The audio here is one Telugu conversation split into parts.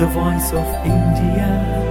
the voice of India.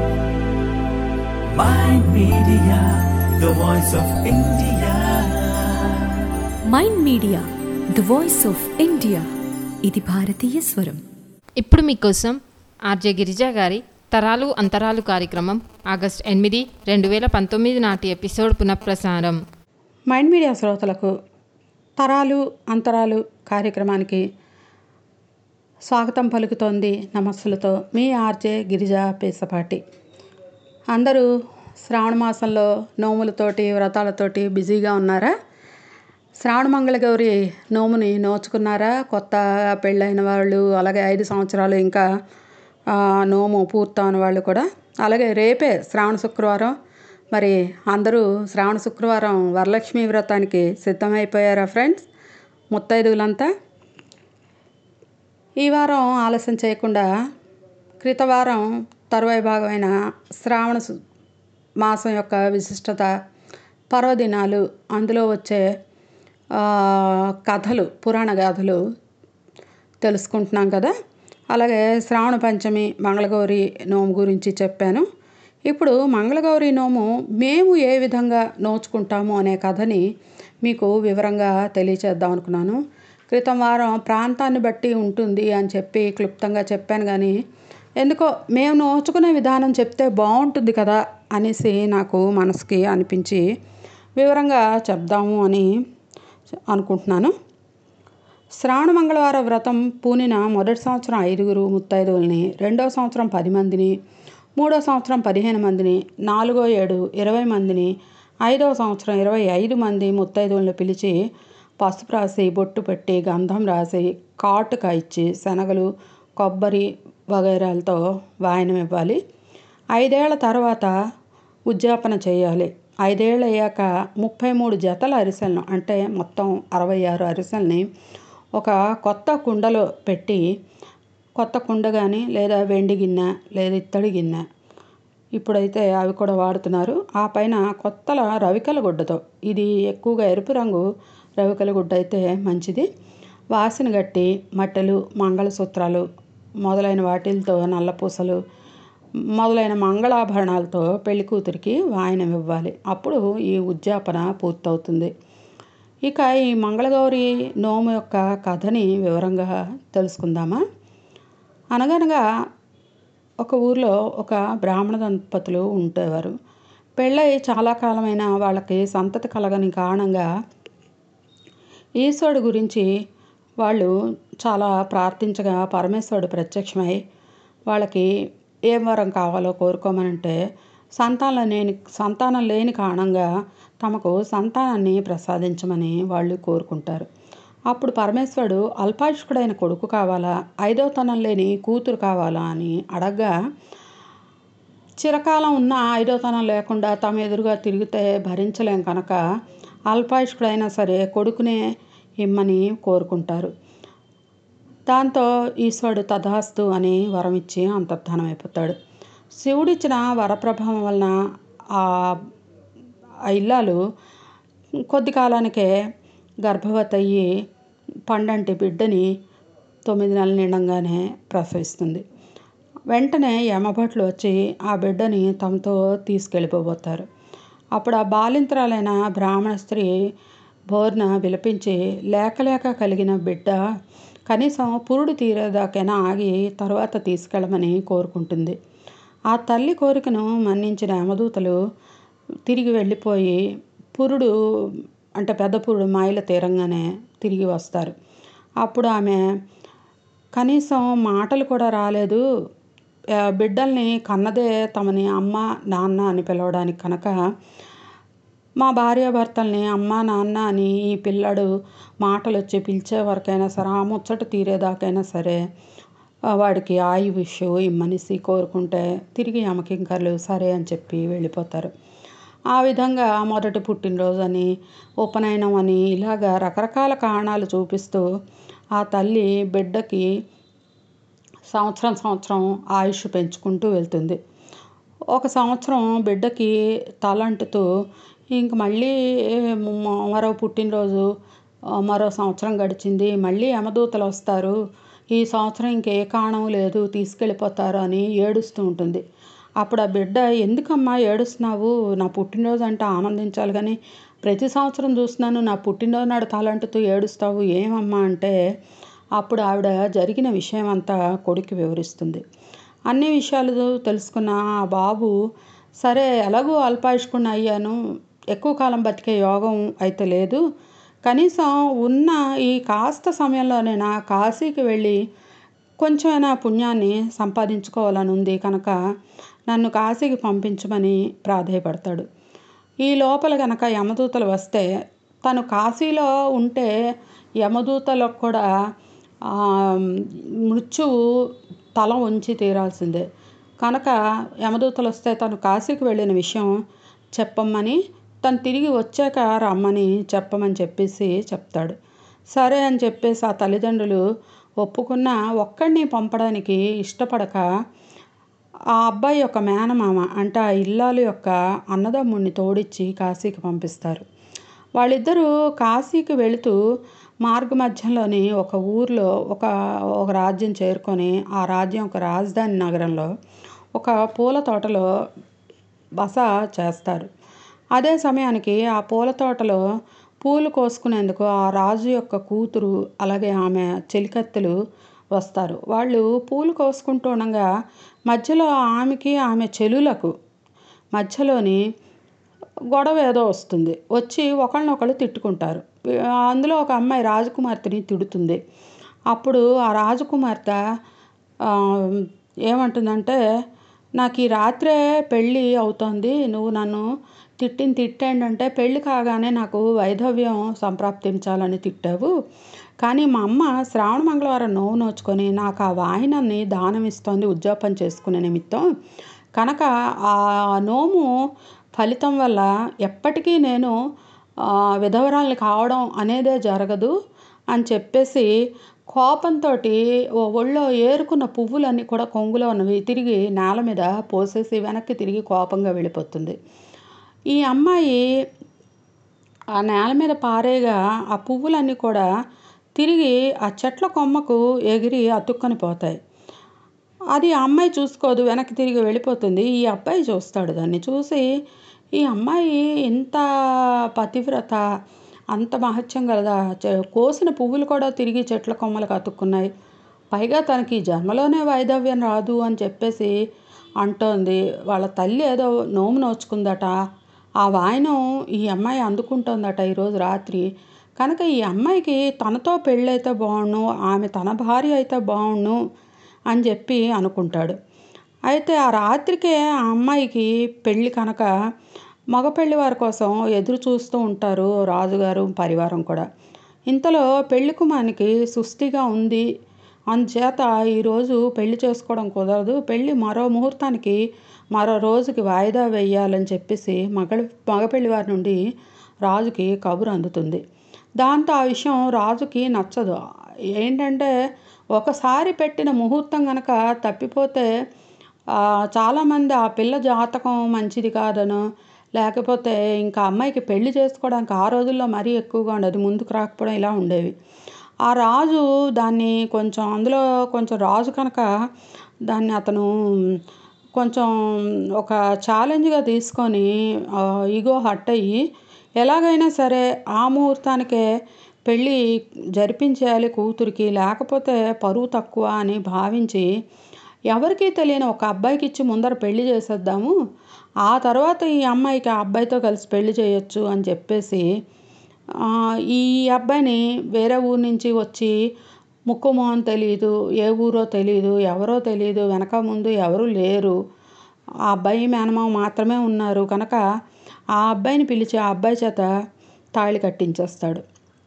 Mind Media, the voice of India. Mind media the voice of India ఇది భారతీయ స్వరం ఇప్పుడు మీకోసం ఆర్జే గిరిజా గారి తరాలు అంతరాలు కార్యక్రమం ఆగస్ట్ ఎనిమిది రెండు వేల పంతొమ్మిది నాటి ఎపిసోడ్ పునఃప్రసారం మైండ్ మీడియా శ్రోతలకు తరాలు అంతరాలు కార్యక్రమానికి స్వాగతం పలుకుతోంది నమస్సులతో మీ ఆర్జే గిరిజా పేసపాటి అందరూ శ్రావణ మాసంలో నోములతోటి వ్రతాలతోటి బిజీగా ఉన్నారా శ్రావణ మంగళగౌరి నోముని నోచుకున్నారా కొత్త పెళ్ళైన వాళ్ళు అలాగే ఐదు సంవత్సరాలు ఇంకా ఆ, నోము పూర్తవని వాళ్ళు కూడా అలాగే రేపే శ్రావణ శుక్రవారం మరి అందరూ శ్రావణ శుక్రవారం వరలక్ష్మి వ్రతానికి సిద్ధమైపోయారా ఫ్రెండ్స్ ముత్తైదువులంతా ఈ వారం ఆలస్యం చేయకుండా క్రితవారం తరువాయి భాగమైన శ్రావణ సు- మాసం యొక్క విశిష్టత పర్వదినాలు అందులో వచ్చే ఆ, కథలు పురాణ గాథలు తెలుసుకుంటున్నాం కదా అలాగే శ్రావణ పంచమి మంగళగౌరి నోము గురించి చెప్పాను ఇప్పుడు మంగళగౌరి నోము మేము ఏ విధంగా నోచుకుంటాము అనే కథని మీకు వివరంగా తెలియచేద్దాం అనుకున్నాను క్రితం వారం ప్రాంతాన్ని బట్టి ఉంటుంది అని చెప్పి క్లుప్తంగా చెప్పాను కానీ ఎందుకో మేము నోచుకునే విధానం చెప్తే బాగుంటుంది కదా అనేసి నాకు మనసుకి అనిపించి వివరంగా చెప్దాము అని అనుకుంటున్నాను శ్రావణ మంగళవార వ్రతం పూనిన మొదటి సంవత్సరం ఐదుగురు ముత్తైదువుల్ని రెండో సంవత్సరం పది మందిని మూడో సంవత్సరం పదిహేను మందిని నాలుగో ఏడు ఇరవై మందిని ఐదవ సంవత్సరం ఇరవై ఐదు మంది ముత్తైదువులను పిలిచి పసుపు రాసి బొట్టు పెట్టి గంధం రాసి కాటుక ఇచ్చి శనగలు కొబ్బరి వగైరాలతో వాయనం ఇవ్వాలి ఐదేళ్ల తర్వాత ఉద్యాపన చేయాలి ఐదేళ్ళు అయ్యాక ముప్పై మూడు జతల అరిసెలను అంటే మొత్తం అరవై ఆరు అరిసెల్ని ఒక కొత్త కుండలో పెట్టి కొత్త కుండ కానీ లేదా వెండి గిన్నె లేదా ఇత్తడి గిన్నె ఇప్పుడైతే అవి కూడా వాడుతున్నారు ఆ పైన కొత్తల రవికల గుడ్డతో ఇది ఎక్కువగా ఎరుపు రంగు రవికల గుడ్డ అయితే మంచిది వాసన గట్టి మట్టెలు మంగళసూత్రాలు మొదలైన వాటిలతో నల్లపూసలు మొదలైన మంగళాభరణాలతో పెళ్లి కూతురికి వాయనం ఇవ్వాలి అప్పుడు ఈ ఉద్యాపన పూర్తవుతుంది ఇక ఈ మంగళగౌరి నోము యొక్క కథని వివరంగా తెలుసుకుందామా అనగనగా ఒక ఊర్లో ఒక బ్రాహ్మణ దంపతులు ఉండేవారు పెళ్ళై చాలా కాలమైన వాళ్ళకి సంతతి కలగని కారణంగా ఈశ్వరుడు గురించి వాళ్ళు చాలా ప్రార్థించగా పరమేశ్వరుడు ప్రత్యక్షమై వాళ్ళకి ఏం వరం కావాలో కోరుకోమనంటే సంతానం లేని సంతానం లేని కారణంగా తమకు సంతానాన్ని ప్రసాదించమని వాళ్ళు కోరుకుంటారు అప్పుడు పరమేశ్వరుడు అల్పాయుష్కుడైన కొడుకు కావాలా ఐదో తనం లేని కూతురు కావాలా అని అడగ్గా చిరకాలం ఉన్న ఐదోతనం లేకుండా తమ ఎదురుగా తిరిగితే భరించలేం కనుక అల్పాయుష్కుడైనా సరే కొడుకునే ఇమ్మని కోరుకుంటారు దాంతో ఈశ్వరుడు తథాస్తు అని వరం ఇచ్చి అంతర్ధానం అయిపోతాడు శివుడిచ్చిన వరప్రభావం వలన ఆ ఆ ఇల్లాలు కొద్ది కాలానికే గర్భవతి అయ్యి పండంటి బిడ్డని తొమ్మిది నెలలు నిండంగానే ప్రసవిస్తుంది వెంటనే యమభట్లు వచ్చి ఆ బిడ్డని తమతో తీసుకెళ్ళిపోబోతారు అప్పుడు ఆ బాలింతరాలైన బ్రాహ్మణ స్త్రీ బోర్న విలపించి లేక లేక కలిగిన బిడ్డ కనీసం పురుడు తీరేదాకైనా ఆగి తర్వాత తీసుకెళ్ళమని కోరుకుంటుంది ఆ తల్లి కోరికను మన్నించిన యమదూతలు తిరిగి వెళ్ళిపోయి పురుడు అంటే పెద్ద పురుడు మాయల తీరంగానే తిరిగి వస్తారు అప్పుడు ఆమె కనీసం మాటలు కూడా రాలేదు ఆ, బిడ్డల్ని కన్నదే తమని అమ్మ నాన్న అని పిలవడానికి కనుక మా భార్యాభర్తల్ని అమ్మ నాన్న అని ఈ పిల్లడు మాటలు వచ్చి పిలిచే వరకైనా సరే ఆ ముచ్చట తీరేదాకైనా సరే ఆ, వాడికి ఆయుష్ ఇమ్మనిసి కోరుకుంటే తిరిగి అమ్మకింకర్లు సరే అని చెప్పి వెళ్ళిపోతారు ఆ విధంగా మొదటి పుట్టినరోజు అని ఉపనయనం అని ఇలాగా రకరకాల కారణాలు చూపిస్తూ ఆ తల్లి బిడ్డకి సంవత్సరం సంవత్సరం ఆయుష్ పెంచుకుంటూ వెళ్తుంది ఒక సంవత్సరం బిడ్డకి తలంటుతూ ఇంక మళ్ళీ మ- మరో పుట్టినరోజు ఆ, మరో సంవత్సరం గడిచింది మళ్ళీ యమదూతలు వస్తారు ఈ సంవత్సరం ఇంకే కారణం లేదు తీసుకెళ్ళిపోతారు అని ఏడుస్తూ ఉంటుంది అప్పుడు ఆ బిడ్డ ఎందుకమ్మా ఏడుస్తున్నావు నా పుట్టినరోజు అంటే ఆనందించాలి కానీ ప్రతి సంవత్సరం చూస్తున్నాను నా పుట్టినరోజు నాడు తలంటుతూ ఏడుస్తావు ఏమమ్మా అంటే అప్పుడు ఆవిడ జరిగిన విషయం అంతా కొడుకు వివరిస్తుంది అన్ని విషయాలు తెలుసుకున్న ఆ బాబు సరే ఎలాగో అల్పాయుష్కుని అయ్యాను ఎక్కువ కాలం బతికే యోగం అయితే లేదు కనీసం ఉన్న ఈ కాస్త సమయంలోనే నా కాశీకి వెళ్ళి కొంచెమైనా పుణ్యాన్ని సంపాదించుకోవాలని ఉంది కనుక నన్ను కాశీకి పంపించమని ప్రాధేయపడతాడు ఈ లోపల కనుక యమదూతలు వస్తే తను కాశీలో ఉంటే యమదూతలకు కూడా ఆ, మృత్యువు తల ఉంచి తీరాల్సిందే కనుక యమదూతలు వస్తే తను కాశీకి వెళ్ళిన విషయం చెప్పమ్మని తను తిరిగి వచ్చాక రమ్మని చెప్పమని చెప్పేసి చెప్తాడు సరే అని చెప్పేసి ఆ తల్లిదండ్రులు ఒప్పుకున్న ఒక్కడిని పంపడానికి ఇష్టపడక ఆ అబ్బాయి యొక్క మేనమామ అంటే ఆ ఇల్లాలు యొక్క అన్నదమ్ముడిని తోడిచ్చి కాశీకి పంపిస్తారు వాళ్ళిద్దరూ కాశీకి వెళుతూ మార్గ మధ్యంలోని ఒక ఊర్లో ఒక ఒక రాజ్యం చేరుకొని ఆ రాజ్యం ఒక రాజధాని నగరంలో ఒక పూల తోటలో బస చేస్తారు అదే సమయానికి ఆ పూల తోటలో పూలు కోసుకునేందుకు ఆ రాజు యొక్క కూతురు అలాగే ఆమె చెలికత్తెలు వస్తారు వాళ్ళు పూలు కోసుకుంటూ ఉండగా మధ్యలో ఆమెకి ఆమె చెలులకు మధ్యలోని గొడవ ఏదో వస్తుంది వచ్చి ఒకళ్ళనొకళ్ళు తిట్టుకుంటారు అందులో ఒక అమ్మాయి రాజకుమార్తెని తిడుతుంది అప్పుడు ఆ రాజకుమార్తె ఆ, ఏమంటుందంటే నాకు ఈ రాత్రే పెళ్ళి అవుతోంది నువ్వు నన్ను తిట్టిన తిట్టేంటంటే పెళ్ళి కాగానే నాకు వైధవ్యం సంప్రాప్తించాలని తిట్టావు కానీ మా అమ్మ శ్రావణ మంగళవారం నోవు నోచుకొని నాకు ఆ వాయినాన్ని దానం ఇస్తోంది ఉద్యోగం చేసుకునే నిమిత్తం కనుక ఆ నోము ఫలితం వల్ల ఎప్పటికీ నేను ఆ, విధవరాల్ని కావడం అనేదే జరగదు అని చెప్పేసి కోపంతో ఒళ్ళో ఏరుకున్న పువ్వులన్నీ కూడా కొంగులో ఉన్నవి తిరిగి నేల మీద పోసేసి వెనక్కి తిరిగి కోపంగా వెళ్ళిపోతుంది ఈ అమ్మాయి ఆ నేల మీద పారేగా ఆ పువ్వులన్నీ కూడా తిరిగి ఆ చెట్ల కొమ్మకు ఎగిరి అతుక్కొని పోతాయి అది ఆ అమ్మాయి చూసుకోదు వెనక్కి తిరిగి వెళ్ళిపోతుంది ఈ అబ్బాయి చూస్తాడు దాన్ని చూసి ఈ అమ్మాయి ఇంత పతివ్రత అంత మహత్యం కలదా చె- కోసిన పువ్వులు కూడా తిరిగి చెట్ల కొమ్మలకు అతుక్కున్నాయి పైగా తనకి ఈ జన్మలోనే వైధవ్యం రాదు అని చెప్పేసి అంటోంది వాళ్ళ తల్లి ఏదో నోము నోచుకుందట ఆ వాయనం ఈ అమ్మాయి అందుకుంటోందట ఈరోజు రాత్రి కనుక ఈ అమ్మాయికి తనతో పెళ్ళైతే బాగుండు ఆమె తన భార్య అయితే బాగుండు అని చెప్పి అనుకుంటాడు అయితే ఆ రాత్రికే ఆ అమ్మాయికి పెళ్ళి కనుక మగ పెళ్లి వారి కోసం ఎదురు చూస్తూ ఉంటారు రాజుగారు పరివారం కూడా ఇంతలో పెళ్లి కుమానికి సుస్థిగా ఉంది అందుచేత ఈరోజు పెళ్లి చేసుకోవడం కుదరదు పెళ్లి మరో ముహూర్తానికి మరో రోజుకి వాయిదా వేయాలని చెప్పేసి మగ మగపెళ్లి వారి నుండి రాజుకి కబురు అందుతుంది దాంతో ఆ విషయం రాజుకి నచ్చదు ఏంటంటే ఒకసారి పెట్టిన ముహూర్తం కనుక తప్పిపోతే ఆ, చాలామంది ఆ పిల్ల జాతకం మంచిది కాదనో లేకపోతే ఇంకా అమ్మాయికి పెళ్లి చేసుకోవడానికి ఆ రోజుల్లో మరీ ఎక్కువగా ఉండదు ముందుకు రాకపోవడం ఇలా ఉండేవి ఆ రాజు దాన్ని కొంచెం అందులో కొంచెం రాజు కనుక దాన్ని అతను కొంచెం ఒక ఛాలెంజ్గా తీసుకొని ఈగో హట్ అయ్యి ఎలాగైనా సరే ఆ ముహూర్తానికే పెళ్ళి జరిపించేయాలి కూతురికి లేకపోతే పరువు తక్కువ అని భావించి ఎవరికీ తెలియని ఒక అబ్బాయికి ఇచ్చి ముందర పెళ్లి చేసేద్దాము ఆ తర్వాత ఈ అమ్మాయికి ఆ అబ్బాయితో కలిసి పెళ్లి చేయొచ్చు అని చెప్పేసి ఆ, ఈ అబ్బాయిని వేరే ఊరు నుంచి వచ్చి ముక్కు మొహం తెలియదు ఏ ఊరో తెలియదు ఎవరో తెలియదు వెనక ముందు ఎవరు లేరు ఆ అబ్బాయి మేనమామ మాత్రమే ఉన్నారు కనుక ఆ అబ్బాయిని పిలిచి ఆ అబ్బాయి చేత తాళి కట్టించేస్తాడు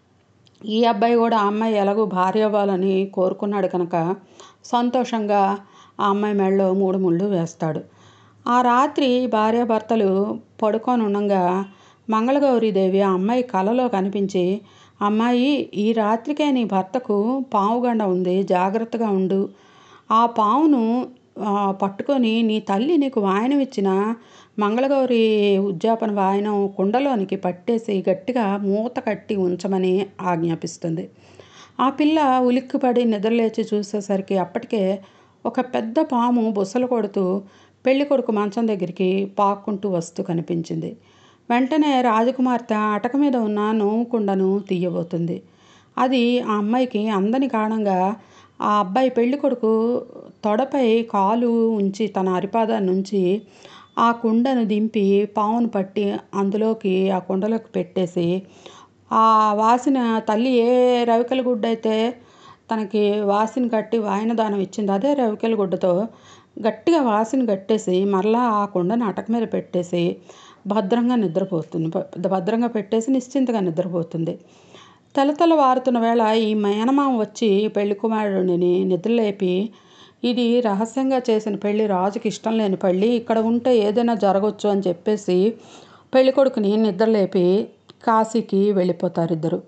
ఈ అబ్బాయి కూడా ఆ అమ్మాయి ఎలాగో భార్య అవ్వాలని కోరుకున్నాడు కనుక సంతోషంగా ఆ అమ్మాయి మెడలో మూడు ముళ్ళు వేస్తాడు ఆ రాత్రి భార్యాభర్తలు పడుకొని ఉండగా మంగళగౌరీదేవి ఆ అమ్మాయి కలలో కనిపించి అమ్మాయి ఈ రాత్రికే నీ భర్తకు పావుగండ ఉంది జాగ్రత్తగా ఉండు ఆ పావును ఆ, పట్టుకొని నీ తల్లి నీకు వాయనం ఇచ్చిన మంగళగౌరి ఉద్యాపన వాయనం కుండలోనికి పట్టేసి గట్టిగా మూత కట్టి ఉంచమని ఆజ్ఞాపిస్తుంది ఆ పిల్ల ఉలిక్కిపడి నిద్రలేచి చూసేసరికి అప్పటికే ఒక పెద్ద పాము బుసలు కొడుతూ పెళ్లి కొడుకు మంచం దగ్గరికి పాక్కుంటూ వస్తూ కనిపించింది వెంటనే రాజకుమార్తె అటక మీద ఉన్న నోము కుండను తీయబోతుంది అది ఆ అమ్మాయికి అందని కారణంగా ఆ అబ్బాయి పెళ్లి కొడుకు తొడపై కాలు ఉంచి తన అరిపాదాన్ని ఉంచి ఆ కుండను దింపి పావును పట్టి అందులోకి ఆ కుండలోకి పెట్టేసి ఆ వాసిన తల్లి ఏ రవికల గుడ్డ అయితే తనకి వాసిన కట్టి వాయనదానం ఇచ్చింది అదే రవికల గుడ్డతో గట్టిగా వాసిన కట్టేసి మరలా ఆ కుండను అటక మీద పెట్టేసి భద్రంగా నిద్రపోతుంది భ- భద్రంగా పెట్టేసి నిశ్చింతగా నిద్రపోతుంది తెలతెల వారుతున్న వేళ ఈ మేనమామ వచ్చి పెళ్లి కుమారుడిని నిద్రలేపి ఇది రహస్యంగా చేసిన పెళ్లి రాజుకి ఇష్టం లేని పెళ్లి ఇక్కడ ఉంటే ఏదైనా జరగవచ్చు అని చెప్పేసి పెళ్లి కొడుకుని నిద్రలేపి కాశీకి వెళ్ళిపోతారు ఇద్దరు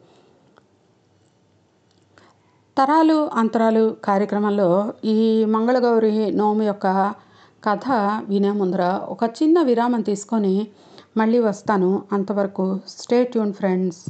తరాలు అంతరాలు కార్యక్రమంలో ఈ మంగళగౌరి నోము యొక్క కథ వినే ముందర ఒక చిన్న విరామం తీసుకొని మళ్ళీ వస్తాను అంతవరకు స్టే ట్యూన్ ఫ్రెండ్స్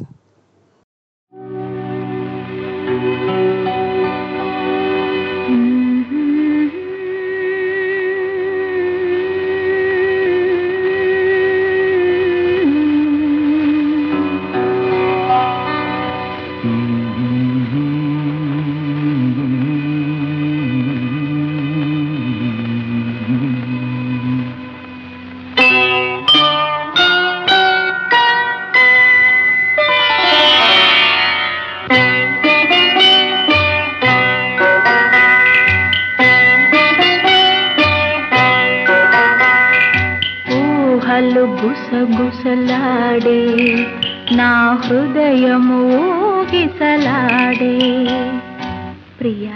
ఊహలు గుసగుసలాడే నా హృదయము ఊగిసలాడే ప్రియా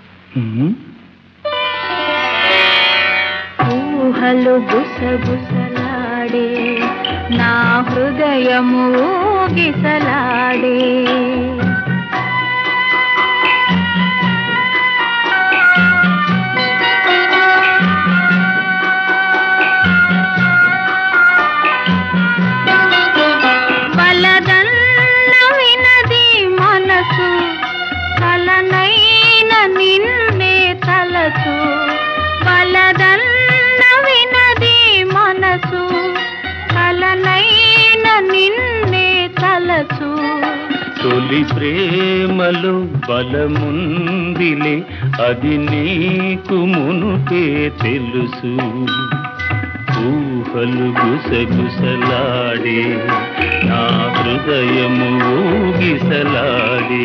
ఊహలు గుసగుసలాడే నా హృదయము ఊగిసలాడే వలదన్న వినది మనసు కలనైన నిన్నే తలచు వలదన్న వినది మనసు కలనైన నిన్నే తలచు తొలి ప్రేమలో బలముందిలే అది నీకు మునుపే తెలుసు ఊహలు గుసగుసలాడే నా హృదయము ఊగిసలాడే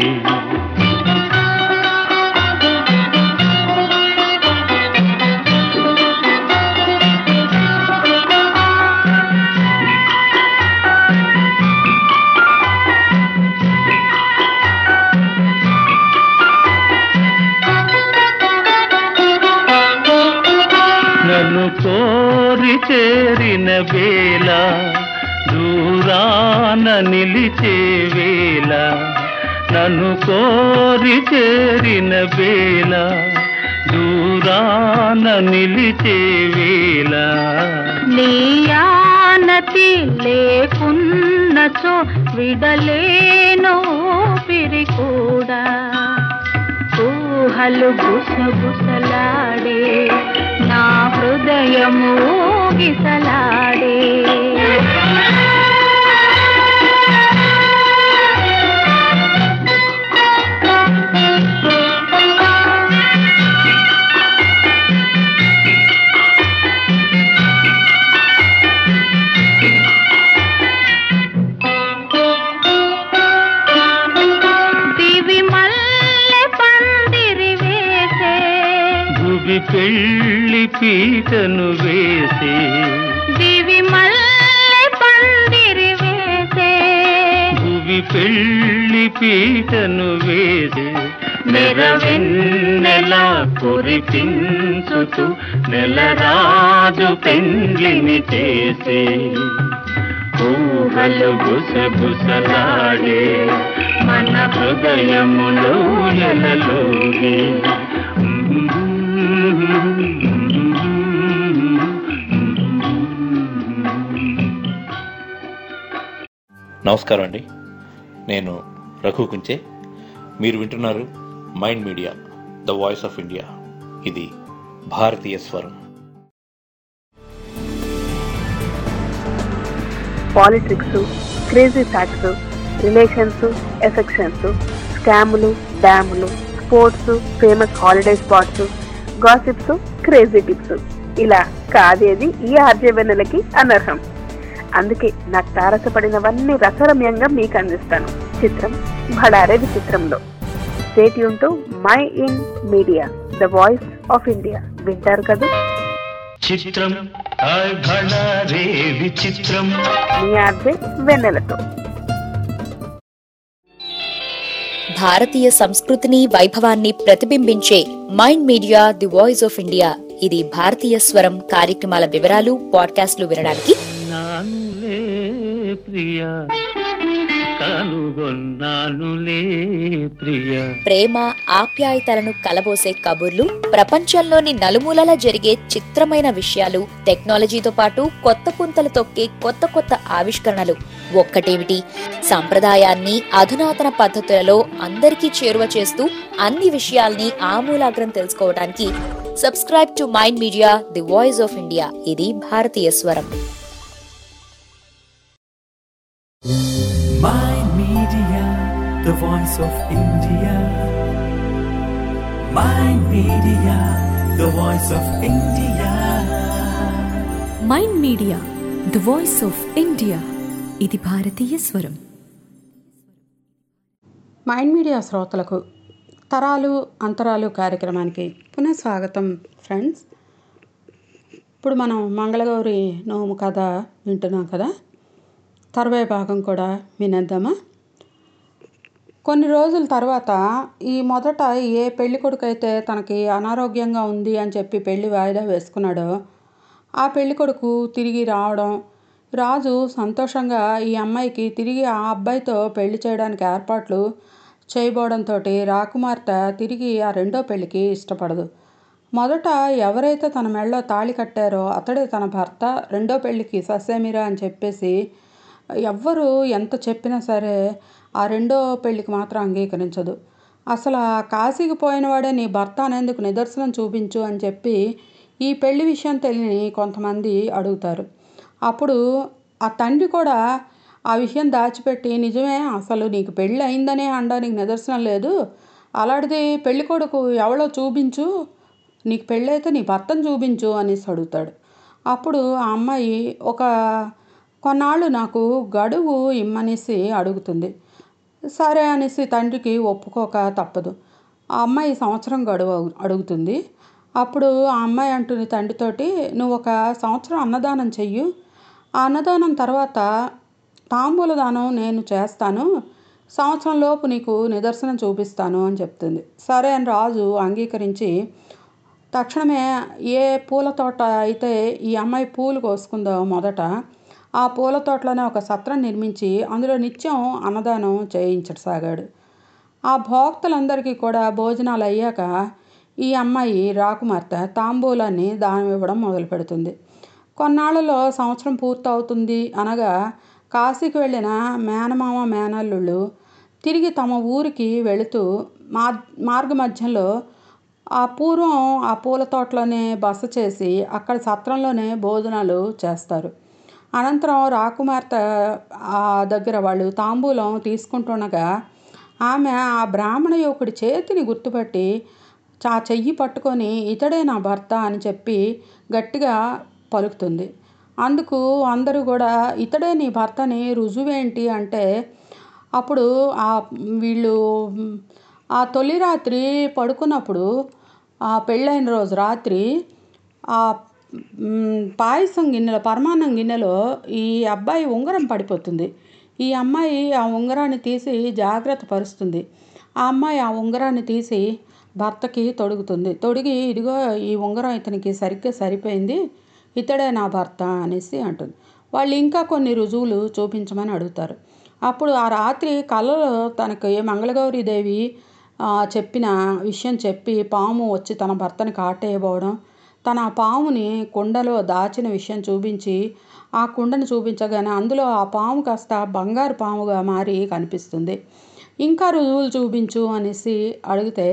నన్ను కోరి చేరిన వేళ దూరాన నిలిచే వేళ నన్ను కోరి చేరిన వేళ దూరాన నిలిచే వేళ నీయానతి లేకున్నచో విడలేను ఊపిరి కూడా ఊహలు గుసగుసలాడే నా హృదయము ఊగిసలాడే దివి మల్లె పందిరి వేసే భువి పెళ్లి పీటను వేసి దివి మల్లె పందిరి వేసే భువి పెళ్లి పీటను వేసి నెరవెన్నెల కురిపించుతూ నెలరాజు పెండ్లిని చేసి ఊహలు గుసగుసలాడే మన హృదయములో ఎలలోగి నమస్కారం అండి నేను రఘు కుంచే మీరు వింటున్నారు Mind media the voice of India ఇది భారతీయ స్వరం politics crazy facts relations affections స్కాములు డ్యాములు sports famous holiday spots gossips crazy tips ఇలా కాదేది ఈ ఆర్జవెన్నెలకి అనర్హం అందుకే నాకు తారసపడినవన్నీ రసరమ్యంగా మీకు అందిస్తాను చిత్రం భడారే విచిత్రంలో stay tuned to Mind Media the voice of India వింటారు కదా చిత్రం రే విచిత్రం మీ ఆర్జే వెన్నెలతో భారతీయ సంస్కృతిని వైభవాన్ని ప్రతిబింబించే Mind Media the voice of India ఇది భారతీయ స్వరం కార్యక్రమాల వివరాలు పాడ్కాస్ట్లు వినడానికి నానులే ప్రియా కనుగొన్నానులే ప్రియా ప్రేమ ఆప్యాయతలను కలబోసే కబుర్లు ప్రపంచంలోని నలుమూలల జరిగే చిత్రమైన విషయాలు టెక్నాలజీతో పాటు కొత్త పుంతలు తొక్కే కొత్త కొత్త ఆవిష్కరణలు ఒక్కటేమిటి సంప్రదాయాన్ని అధునాతన పద్ధతులలో అందరికీ చేరువ చేస్తూ అన్ని విషయాల్ని ఆమూలాగ్రం తెలుసుకోవడానికి subscribe to mind Media the voice of India ఇది భారతీయ స్వరం Mind Media, the voice of India. Mind Media, the voice of India. Mind media the voice of India ఇది భారతీయ స్వరం మైండ్ మీడియా శ్రోతలకు తరాలు అంతరాలు కార్యక్రమానికి పునః స్వాగతం ఫ్రెండ్స్ ఇప్పుడు మనం మంగళగౌరి నోము కథ వింటున్నాం కదా తర్వాయి భాగం కూడా వినేద్దామా కొన్ని రోజుల తర్వాత ఈ మొదట ఏ పెళ్లి కొడుకైతే తనకి అనారోగ్యంగా ఉంది అని చెప్పి పెళ్లి వాయిదా వేసుకున్నాడో ఆ పెళ్లి కొడుకు తిరిగి రావడం రాజు సంతోషంగా ఈ అమ్మాయికి తిరిగి ఆ అబ్బాయితో పెళ్లి చేయడానికి ఏర్పాట్లు చేయబోవడంతో రాకుమార్తె తిరిగి ఆ రెండో పెళ్లికి ఇష్టపడదు మొదట ఎవరైతే తన మెళ్ళలో తాళి కట్టారో అతడే తన భర్త రెండో పెళ్లికి ససేమిరా అని చెప్పేసి ఎవ్వరు ఎంత చెప్పినా సరే ఆ రెండో పెళ్ళికి మాత్రం అంగీకరించదు అసలు ఆ కాశీకి పోయినవాడే నీ భర్త అనేందుకు నిదర్శనం చూపించు అని చెప్పి ఈ పెళ్లి విషయం తెలియని కొంతమంది అడుగుతారు అప్పుడు ఆ తండ్రి కూడా ఆ విషయం దాచిపెట్టి నిజమే అసలు నీకు పెళ్ళి అయిందనే అనడానికి నిదర్శనం లేదు అలాంటిది పెళ్లి కొడుకు ఎవడో చూపించు నీకు పెళ్ళైతే నీ భర్తను చూపించు అనేసి అడుగుతాడు అప్పుడు ఆ అమ్మాయి ఒక కొన్నాళ్ళు నాకు గడువు ఇమ్మనేసి అడుగుతుంది సరే అనేసి తండ్రికి ఒప్పుకోక తప్పదు ఆ అమ్మాయి సంవత్సరం గడువు అడుగు- అడుగుతుంది అప్పుడు ఆ అమ్మాయి అంటుంది తండ్రితోటి నువ్వు ఒక సంవత్సరం అన్నదానం చెయ్యు ఆ అన్నదానం తర్వాత తాంబూల దానం నేను చేస్తాను సంవత్సరం లోపు నీకు నిదర్శనం చూపిస్తాను అని చెప్తుంది సరే అని రాజు అంగీకరించి తక్షణమే ఏ పూల తోట అయితే ఈ అమ్మాయి పూలు కోసుకుందో మొదట ఆ పూల తోటలోనే ఒక సత్రం నిర్మించి అందులో నిత్యం అన్నదానం చేయించసాగాడు ఆ భోక్తలందరికీ కూడా భోజనాలు అయ్యాక ఈ అమ్మాయి రాకుమార్తె తాంబూలాన్ని దానం ఇవ్వడం మొదలు పెడుతుంది కొన్నాళ్ళలో సంవత్సరం పూర్తవుతుంది అనగా కాశీకి వెళ్ళిన మేనమామ మేనల్లుళ్ళు తిరిగి తమ ఊరికి వెళుతూ మార్ మార్గ మధ్యంలో ఆ పూర్వం ఆ పూల తోటలోనే బస చేసి అక్కడ సత్రంలోనే భోజనాలు చేస్తారు అనంతరం రాకుమార్తె ఆ దగ్గర వాళ్ళు తాంబూలం తీసుకుంటుండగా ఆమె ఆ బ్రాహ్మణ యువకుడి చేతిని గుర్తుపట్టి ఆ చెయ్యి పట్టుకొని ఇతడే నా భర్త అని చెప్పి గట్టిగా పలుకుతుంది అందుకు అందరూ కూడా ఇతడే నీ భర్తని రుజువేంటి అంటే అప్పుడు ఆ వీళ్ళు ఆ తొలి రాత్రి పడుకున్నప్పుడు ఆ పెళ్ళైన రోజు రాత్రి ఆ మ్, పాయసం గిన్నెలో పరమాన్నం గిన్నెలో ఈ అబ్బాయి ఉంగరం పడిపోతుంది ఈ అమ్మాయి ఆ ఉంగరాన్ని తీసి జాగ్రత్త పరుస్తుంది ఆ అమ్మాయి ఆ ఉంగరాన్ని తీసి భర్తకి తొడుగుతుంది తొడిగి ఇదిగో ఈ ఉంగరం ఇతనికి సరిగ్గా సరిపోయింది ఇతడే నా భర్త అనేసి అంటుంది వాళ్ళు ఇంకా కొన్ని రుజువులు చూపించమని అడుగుతారు అప్పుడు ఆ రాత్రి కలలో తనకి మంగళగౌరీదేవి ఆ, చెప్పిన విషయం చెప్పి పాము వచ్చి తన భర్తని కాటేయబోవడం తన ఆ పాముని కుండలో దాచిన విషయం చూపించి ఆ కుండను చూపించగానే అందులో ఆ పాము కాస్త బంగారు పాముగా మారి కనిపిస్తుంది ఇంకా రుజువులు చూపించు అనేసి అడిగితే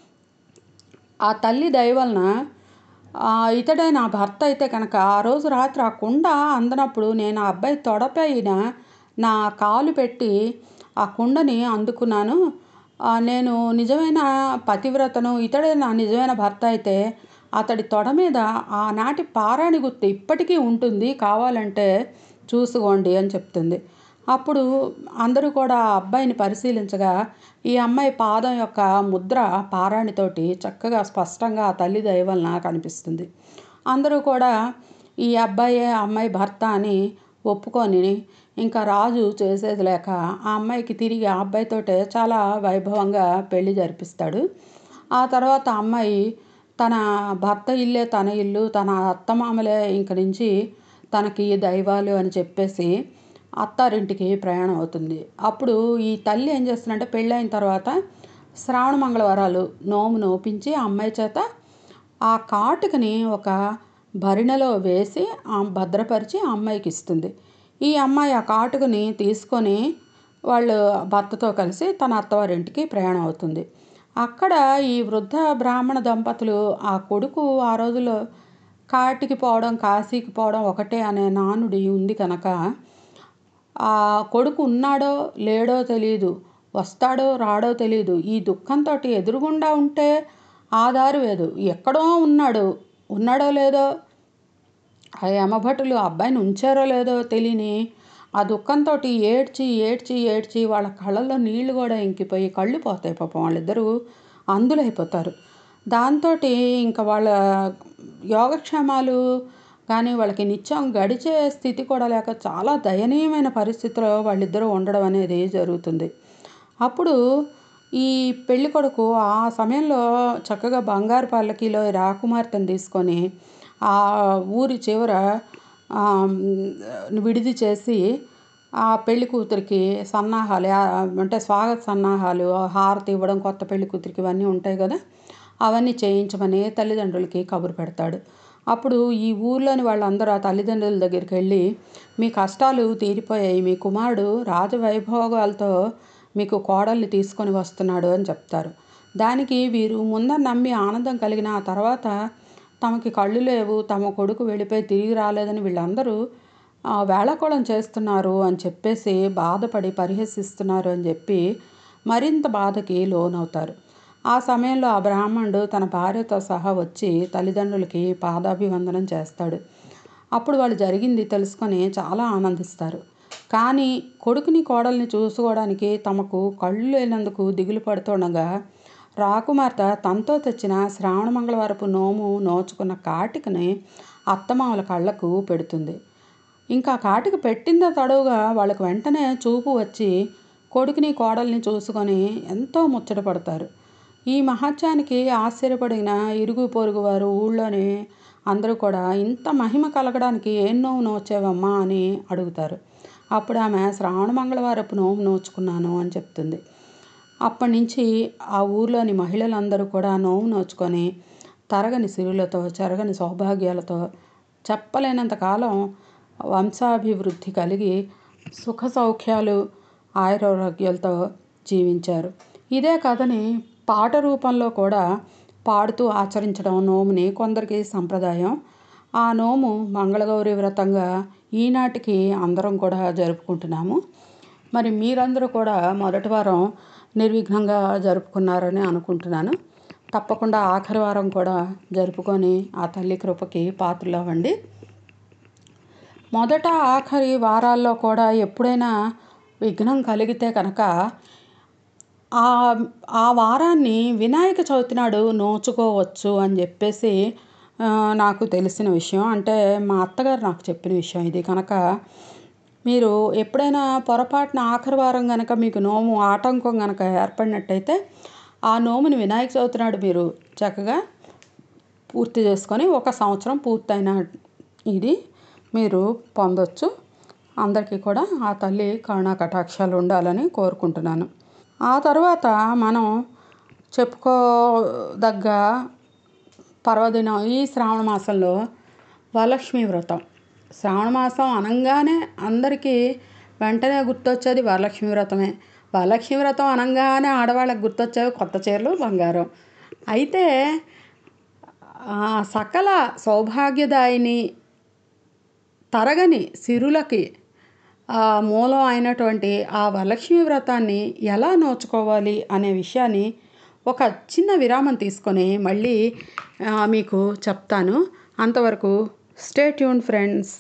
ఆ తల్లి దయ వలన ఆ, ఇతడే నా భర్త అయితే కనుక ఆ రోజు రాత్రి ఆ కుండ అందనప్పుడు నేను ఆ అబ్బాయి తొడపైన నా కాలు పెట్టి ఆ కుండని అందుకున్నాను ఆ, నేను నిజమైన పతివ్రతను ఇతడే నా నిజమైన భర్త అయితే అతడి తొడ మీద ఆనాటి పారాణి గుర్తు ఇప్పటికీ ఉంటుంది కావాలంటే చూసుకోండి అని చెప్తుంది అప్పుడు అందరూ కూడా ఆ అబ్బాయిని పరిశీలించగా ఈ అమ్మాయి పాదం యొక్క ముద్ర పారాణితోటి చక్కగా స్పష్టంగా ఆ తల్లి దయ వలన కనిపిస్తుంది అందరూ కూడా ఈ అబ్బాయే ఆ అమ్మాయి భర్త అని ఒప్పుకొని ఇంకా రాజు చేసేది లేక ఆ అమ్మాయికి తిరిగి ఆ అబ్బాయితోటే చాలా వైభవంగా పెళ్లి జరిపిస్తాడు ఆ తర్వాత ఆ అమ్మాయి తన భర్త ఇల్లే తన ఇల్లు తన అత్తమామలే ఇంక నుంచి తనకి దైవాలు అని చెప్పేసి అత్తారింటికి ప్రయాణం అవుతుంది అప్పుడు ఈ తల్లి ఏం చేస్తుందంటే పెళ్ళైన తర్వాత శ్రావణ మంగళవారాలు నోము నోపించి ఆ అమ్మాయి చేత ఆ కాటుకని ఒక భరిణెలో వేసి ఆ భద్రపరిచి ఆ అమ్మాయికి ఇస్తుంది ఈ అమ్మాయి ఆ కాటుకని తీసుకొని వాళ్ళు భర్తతో కలిసి తన అత్తవారింటికి ప్రయాణం అవుతుంది అక్కడ ఈ వృద్ధ బ్రాహ్మణ దంపతులు ఆ కొడుకు ఆ రోజుల్లో కాటికి పోవడం కాశీకి పోవడం ఒకటే అనే నానుడి ఉంది కనుక ఆ కొడుకు ఉన్నాడో లేడో తెలియదు వస్తాడో రాడో తెలియదు ఈ దుఃఖంతో ఎదురుగుండా ఉంటే ఆ దారి వేదు ఎక్కడో ఉన్నాడు ఉన్నాడో లేదో ఆ యమభటులు ఆ అబ్బాయిని ఉంచారో లేదో తెలియని ఆ దుఃఖంతో ఏడ్చి ఏడ్చి ఏడ్చి వాళ్ళ కళ్ళల్లో నీళ్లు కూడా ఇంకిపోయి కళ్ళు పోతాయి పాపం వాళ్ళిద్దరూ అందులైపోతారు దాంతో ఇంకా వాళ్ళ యోగక్షేమాలు కానీ వాళ్ళకి నిత్యం గడిచే స్థితి కూడా లేక చాలా దయనీయమైన పరిస్థితిలో వాళ్ళిద్దరూ ఉండడం అనేది జరుగుతుంది అప్పుడు ఈ పెళ్లి కొడుకు ఆ సమయంలో చక్కగా బంగారు పల్లకీలో ఈ రాకుమార్తెను తీసుకొని ఆ ఊరి చివర ఆ, విడిది చేసి ఆ పెళ్లి కూతురికి సన్నాహాలు ఆ, అంటే స్వాగత సన్నాహాలు హారతి ఇవ్వడం కొత్త పెళ్లి కూతురికి ఇవన్నీ ఉంటాయి కదా అవన్నీ చేయించమని తల్లిదండ్రులకి కబురు పెడతాడు అప్పుడు ఈ ఊర్లోని వాళ్ళందరూ ఆ తల్లిదండ్రుల దగ్గరికి వెళ్ళి మీ కష్టాలు తీరిపోయాయి మీ కుమారుడు రాజవైభోగాలతో మీకు కోడల్ని తీసుకొని వస్తున్నాడు అని చెప్తారు దానికి వీరు ముందర నమ్మి ఆనందం కలిగిన ఆ తర్వాత తమకి కళ్ళు లేవు తమ కొడుకు వెళ్ళిపోయి తిరిగి రాలేదని వీళ్ళందరూ ఆ, వేళకోళం చేస్తున్నారు అని చెప్పేసి బాధపడి పరిహసిస్తున్నారు అని చెప్పి మరింత బాధకి లోనవుతారు ఆ సమయంలో ఆ బ్రాహ్మణుడు తన భార్యతో సహా వచ్చి తల్లిదండ్రులకి పాదాభివందనం చేస్తాడు అప్పుడు వాళ్ళు జరిగింది తెలుసుకొని చాలా ఆనందిస్తారు కానీ కొడుకుని కోడల్ని చూసుకోవడానికి తమకు కళ్ళు లేనందుకు దిగులు పడుతుండగా రాకుమార్తె తనతో తెచ్చిన శ్రావణ మంగళవారపు నోము నోచుకున్న కాటికని అత్తమామల కళ్ళకు పెడుతుంది ఇంకా కాటికి పెట్టిందో తడవుగా వాళ్ళకి వెంటనే చూపు వచ్చి కొడుకుని కోడల్ని చూసుకొని ఎంతో ముచ్చటపడతారు ఈ మహత్యానికి ఆశ్చర్యపడిన ఇరుగు పొరుగు వారు ఊళ్ళోని అందరూ కూడా ఇంత మహిమ కలగడానికి ఏం నోవు నోచేవమ్మా అని అడుగుతారు అప్పుడు ఆమె శ్రావణ మంగళవారపు నోము నోచుకున్నాను అని చెప్తుంది అప్పటి నుంచి ఆ ఊర్లోని మహిళలందరూ కూడా నోము నోచుకొని తరగని సిరులతో చెరగని సౌభాగ్యాలతో చెప్పలేనంత కాలం వంశాభివృద్ధి కలిగి సుఖ సౌఖ్యాలు ఆయురారోగ్యాలతో జీవించారు ఇదే కథని పాట రూపంలో కూడా పాడుతూ ఆచరించడం నోముని కొందరికి సంప్రదాయం ఆ నోము మంగళగౌరి వ్రతంగా ఈనాటికి అందరం కూడా జరుపుకుంటున్నాము మరి మీరందరూ కూడా మొదటి వారం నిర్విఘ్నంగా జరుపుకున్నారని అనుకుంటున్నాను తప్పకుండా ఆఖరి వారం కూడా జరుపుకొని ఆ తల్లి కృపకి పాత్రలవ్వండి మొదట ఆఖరి వారాల్లో కూడా ఎప్పుడైనా విఘ్నం కలిగితే కనుక ఆ ఆ వారాన్ని వినాయక చవితి నాడు నోచుకోవచ్చు అని చెప్పేసి ఆ, నాకు తెలిసిన విషయం అంటే మా అత్తగారు నాకు చెప్పిన విషయం ఇది కనుక మీరు ఎప్పుడైనా పొరపాటున ఆఖరి వారం కనుక మీకు నోము ఆటంకం కనుక ఏర్పడినట్టయితే ఆ నోముని వినాయక చవితి నాడు మీరు చక్కగా పూర్తి చేసుకొని ఒక సంవత్సరం పూర్తయిన ఇది మీరు పొందొచ్చు అందరికీ కూడా ఆ తల్లి కరుణా కటాక్షాలు ఉండాలని కోరుకుంటున్నాను ఆ తర్వాత మనం చెప్పుకోదగ్గ పర్వదినం ఈ శ్రావణ మాసంలో వరలక్ష్మి వ్రతం శ్రావణ మాసం అనగానే అందరికీ వెంటనే గుర్తొచ్చేది వరలక్ష్మి వ్రతమే వరలక్ష్మి వ్రతం అనగానే ఆడవాళ్ళకి గుర్తొచ్చేవి కొత్త చీరలు బంగారం అయితే ఆ సకల సౌభాగ్యదాయిని తరగని సిరులకి ఆ మూలం అయినటువంటి ఆ వరలక్ష్మి వ్రతాన్ని ఎలా నోచుకోవాలి అనే విషయాన్ని ఒక చిన్న విరామం తీసుకొని మళ్ళీ ఆ, మీకు చెప్తాను అంతవరకు స్టే ట్యూన్ ఫ్రెండ్స్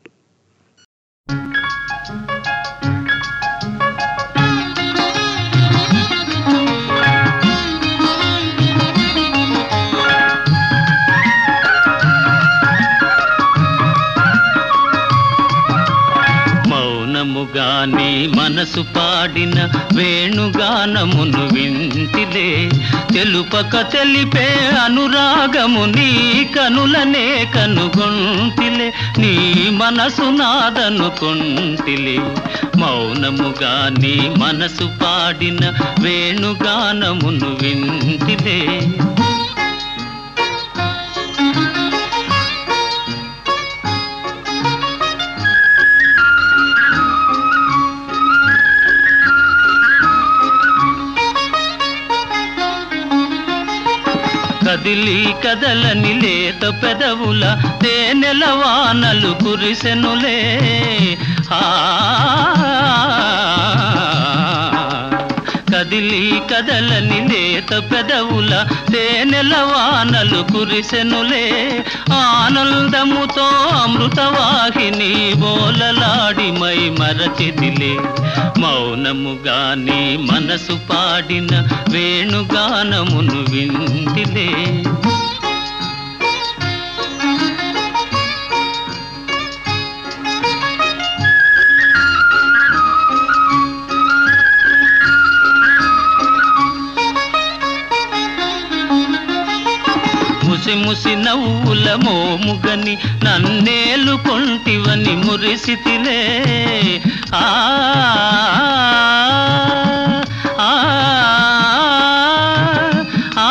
మౌనముగాని మనసు పాడిన వేణుగానమును వింటిలే తెలుపక తెలిపే అనురాగము నీ కనులనే కనుగొంటిలే నీ మనసు నాదనుకొంటిలే మౌనముగాని మనసు పాడిన వేణుగానమును వింటిలే కదిలి కదలని లేత పెదవుల తేనెల వానలు కురిసెనులే ఆ కదిలి కదలని లేత పెదవుల తేనెల వానలు కురిసెనులే ఆనందముతో అమృతవాహిని బోలలాడి మై మరచిదిలే మౌనముగాని మనసు పాడిన వేణుగానమును వింటిలే ముసి ముసి నవ్వుల మోముగని నన్నేలు కొంటివని మురిసితిలే ఆ ఆ, ఆ,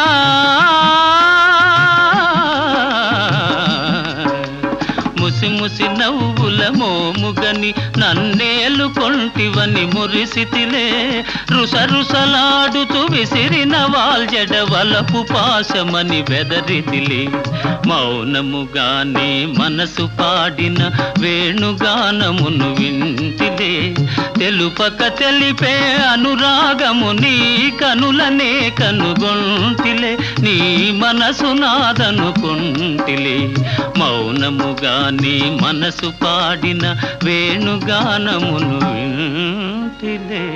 ముసి ముసి నవ్వుల మోముగని నన్నేలు కొంటివని మురిసితిలే రుస రుసలాడుతూ విసిరిన వాల్జడ వలపు పాశమని బెదరిదిలే మౌనముగాని మనసు పాడిన వేణుగానమును వింటిలే తెలుపక తెలిపే అనురాగము నీ కనులనే కనుగొంటిలే నీ మనసు నాదనుకుంటిలే మౌనముగాని మనసు పాడిన వేణుగానమును వింటిలే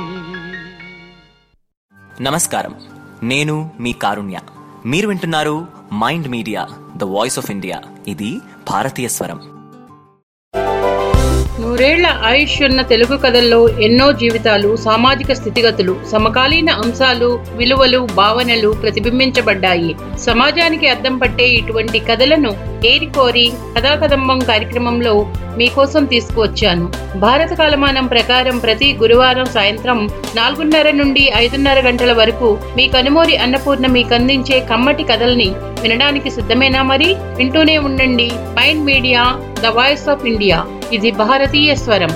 నమస్కారం నేను మీ కారుణ్య మీరు వింటున్నారు Mind media the voice of India ఇది భారతీయ స్వరం నూరేళ్ల ఆయుష్ ఉన్న తెలుగు కథల్లో ఎన్నో జీవితాలు సామాజిక స్థితిగతులు సమకాలీన అంశాలు విలువలు భావనలు ప్రతిబింబించబడ్డాయి సమాజానికి అద్దం పట్టే ఇటువంటి కథలను ఏరికోరి కథాకదంబం కార్యక్రమంలో మీకోసం తీసుకువచ్చాను భారత కాలమానం ప్రకారం ప్రతి గురువారం సాయంత్రం నాలుగున్నర నుండి ఐదున్నర గంటల వరకు మీ కనుమూరి అన్నపూర్ణ మీకు అందించే కమ్మటి కథల్ని వినడానికి సిద్ధమేనా మరి వింటూనే ఉండండి Mind media the voice of India ఇది భారతీయ స్వరం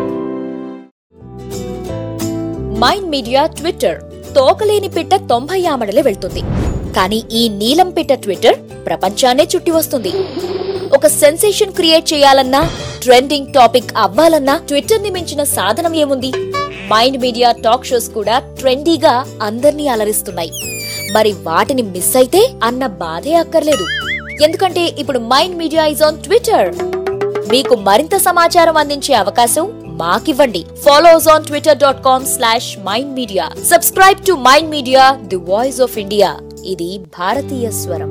మైండ్ మీడియా ట్విట్టర్ తోకలేని పిట్ట తొంభై ఆమడలే వెళ్తుంది కానీ ఈ నీలం పిట్ట ట్విట్టర్ ప్రపంచాన్నే చుట్టి వస్తుంది ఒక సెన్సేషన్ క్రియేట్ చేయాలన్నా ట్రెండింగ్ టాపిక్ అవ్వాలన్నా ట్విట్టర్ ని మించిన సాధనం ఏముంది మైండ్ మీడియా టాక్ షోస్ కూడా ట్రెండీగా అందర్నీ అలరిస్తున్నాయి మరి వాటిని మిస్ అయితే అన్న బాధే అక్కర్లేదు ఎందుకంటే ఇప్పుడు Mind Media is on Twitter మీకు మరింత సమాచారం అందించే అవకాశం మాకివ్వండి follow us on Twitter dot com slash Mind Media subscribe to mind Media the voice of India ఇది భారతీయ స్వరం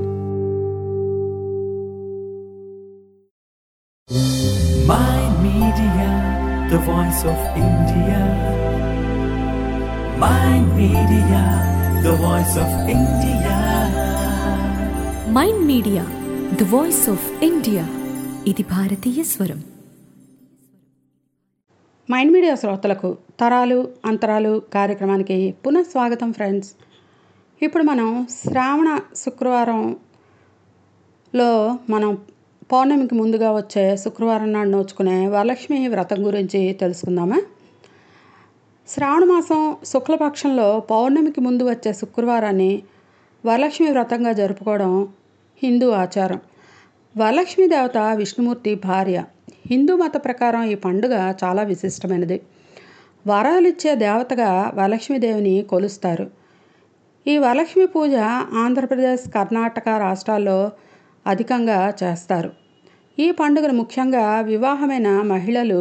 Mind Media, the voice of India. Mind Media, the voice of India. Mind media the voice of India ఇది భారతీయ స్వరం మైండ్ మీడియా శ్రోతలకు తరాలు అంతరాలు కార్యక్రమానికి పునః స్వాగతం ఫ్రెండ్స్ ఇప్పుడు మనం శ్రావణ శుక్రవారంలో మనం పౌర్ణమికి ముందుగా వచ్చే శుక్రవారం నాడు నోచుకునే వరలక్ష్మి వ్రతం గురించి తెలుసుకుందామా శ్రావణ మాసం శుక్లపక్షంలో పౌర్ణమికి ముందు వచ్చే శుక్రవారాన్ని వరలక్ష్మి వ్రతంగా జరుపుకోవడం హిందూ ఆచారం వరలక్ష్మి దేవత విష్ణుమూర్తి భార్య హిందూ మత ప్రకారం ఈ పండుగ చాలా విశిష్టమైనది వరాలిచ్చే దేవతగా వరలక్ష్మీదేవిని కొలుస్తారు ఈ వరలక్ష్మి పూజ ఆంధ్రప్రదేశ్ కర్ణాటక రాష్ట్రాల్లో అధికంగా చేస్తారు ఈ పండుగను ముఖ్యంగా వివాహమైన మహిళలు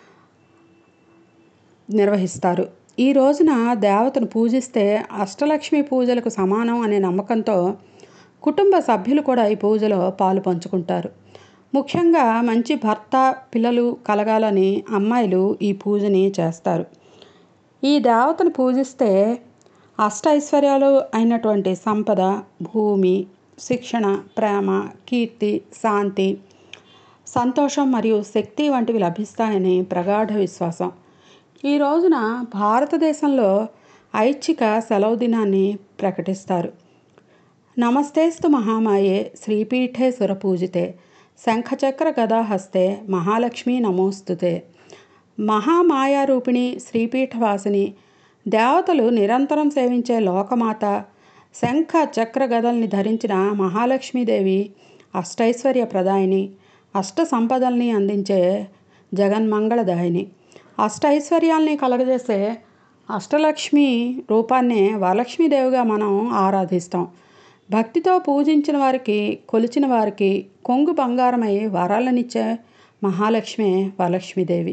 నిర్వహిస్తారు ఈ రోజున దేవతను పూజిస్తే అష్టలక్ష్మి పూజలకు సమానం అనే నమ్మకంతో కుటుంబ సభ్యులు కూడా ఈ పూజలో పాలు పంచుకుంటారు ముఖ్యంగా మంచి భర్త పిల్లలు కలగాలని అమ్మాయిలు ఈ పూజని చేస్తారు ఈ దేవతను పూజిస్తే అష్ట ఐశ్వర్యాలు అయినటువంటి సంపద భూమి శిక్షణ ప్రేమ కీర్తి శాంతి సంతోషం మరియు శక్తి వంటివి లభిస్తాయని ప్రగాఢ విశ్వాసం ఈ రోజున భారతదేశంలో ఐచ్ఛిక సెలవు దినాన్ని ప్రకటిస్తారు నమస్తేస్తు మహామాయే శ్రీపీఠే సురపూజితే శంఖచక్ర గదాహస్తే మహాలక్ష్మి నమోస్తుతే మహామాయారూపిణి శ్రీపీఠవాసిని దేవతలు నిరంతరం సేవించే లోకమాత శంఖ చక్ర గదల్ని ధరించిన మహాలక్ష్మీదేవి అష్టైశ్వర్య ప్రదాయిని అష్ట సంపదల్ని అందించే జగన్మంగళదాయిని అష్టైశ్వర్యాల్ని కలగజేసే అష్టలక్ష్మి రూపాన్నే వరలక్ష్మీదేవిగా మనం ఆరాధిస్తాం భక్తితో పూజించిన వారికి కొలిచిన వారికి కొంగు బంగారమై వరాలనిచ్చే మహాలక్ష్మే వరలక్ష్మీదేవి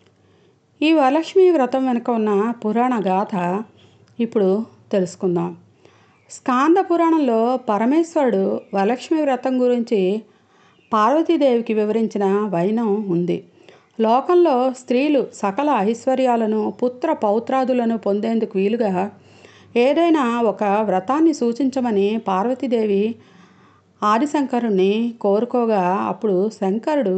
ఈ వరలక్ష్మి వ్రతం వెనుక ఉన్న పురాణ గాథ ఇప్పుడు తెలుసుకుందాం స్కాంద పురాణంలో పరమేశ్వరుడు వరలక్ష్మి వ్రతం గురించి పార్వతీదేవికి వివరించిన వైనం ఉంది లోకంలో స్త్రీలు సకల ఐశ్వర్యాలను పుత్ర పౌత్రాదులను పొందేందుకు వీలుగా ఏదైనా ఒక వ్రతాన్ని సూచించమని పార్వతీదేవి ఆదిశంకరుణ్ణి కోరుకోగా అప్పుడు శంకరుడు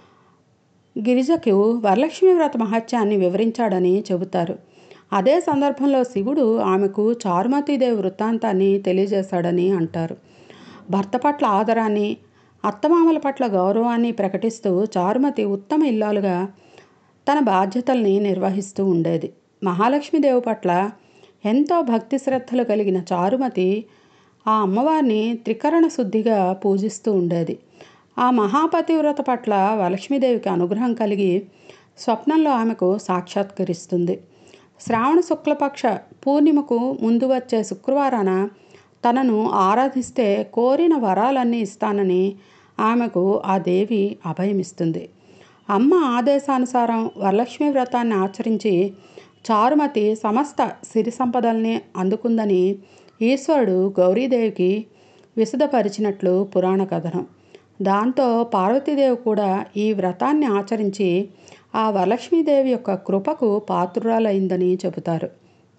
గిరిజకు వరలక్ష్మి వ్రత మహత్యాన్ని వివరించాడని చెబుతారు అదే సందర్భంలో శివుడు ఆమెకు చారుమతీదేవి వృత్తాంతాన్ని తెలియజేశాడని అంటారు భర్త పట్ల ఆదరాన్ని అత్తమామల పట్ల గౌరవాన్ని ప్రకటిస్తూ చారుమతి ఉత్తమ ఇల్లాలుగా తన బాధ్యతల్ని నిర్వహిస్తూ ఉండేది మహాలక్ష్మీదేవి పట్ల ఎంతో భక్తి శ్రద్ధలు కలిగిన చారుమతి ఆ అమ్మవారిని త్రికరణ శుద్ధిగా పూజిస్తూ ఉండేది ఆ మహాపతివ్రత పట్ల వరలక్ష్మీదేవికి అనుగ్రహం కలిగి స్వప్నంలో ఆమెకు సాక్షాత్కరిస్తుంది శ్రావణ శుక్లపక్ష పూర్ణిమకు ముందు వచ్చే శుక్రవారాన తనను ఆరాధిస్తే కోరిన వరాలన్నీ ఇస్తానని ఆమెకు ఆ దేవి అభయమిస్తుంది అమ్మ ఆదేశానుసారం వరలక్ష్మి వ్రతాన్ని ఆచరించి చారుమతి సమస్త సిరి సంపదల్ని అందుకుందని ఈశ్వరుడు గౌరీదేవికి విశదపరిచినట్లు పురాణ కథనం దాంతో పార్వతీదేవి కూడా ఈ వ్రతాన్ని ఆచరించి ఆ వరలక్ష్మీదేవి యొక్క కృపకు పాత్రురాలైందని చెబుతారు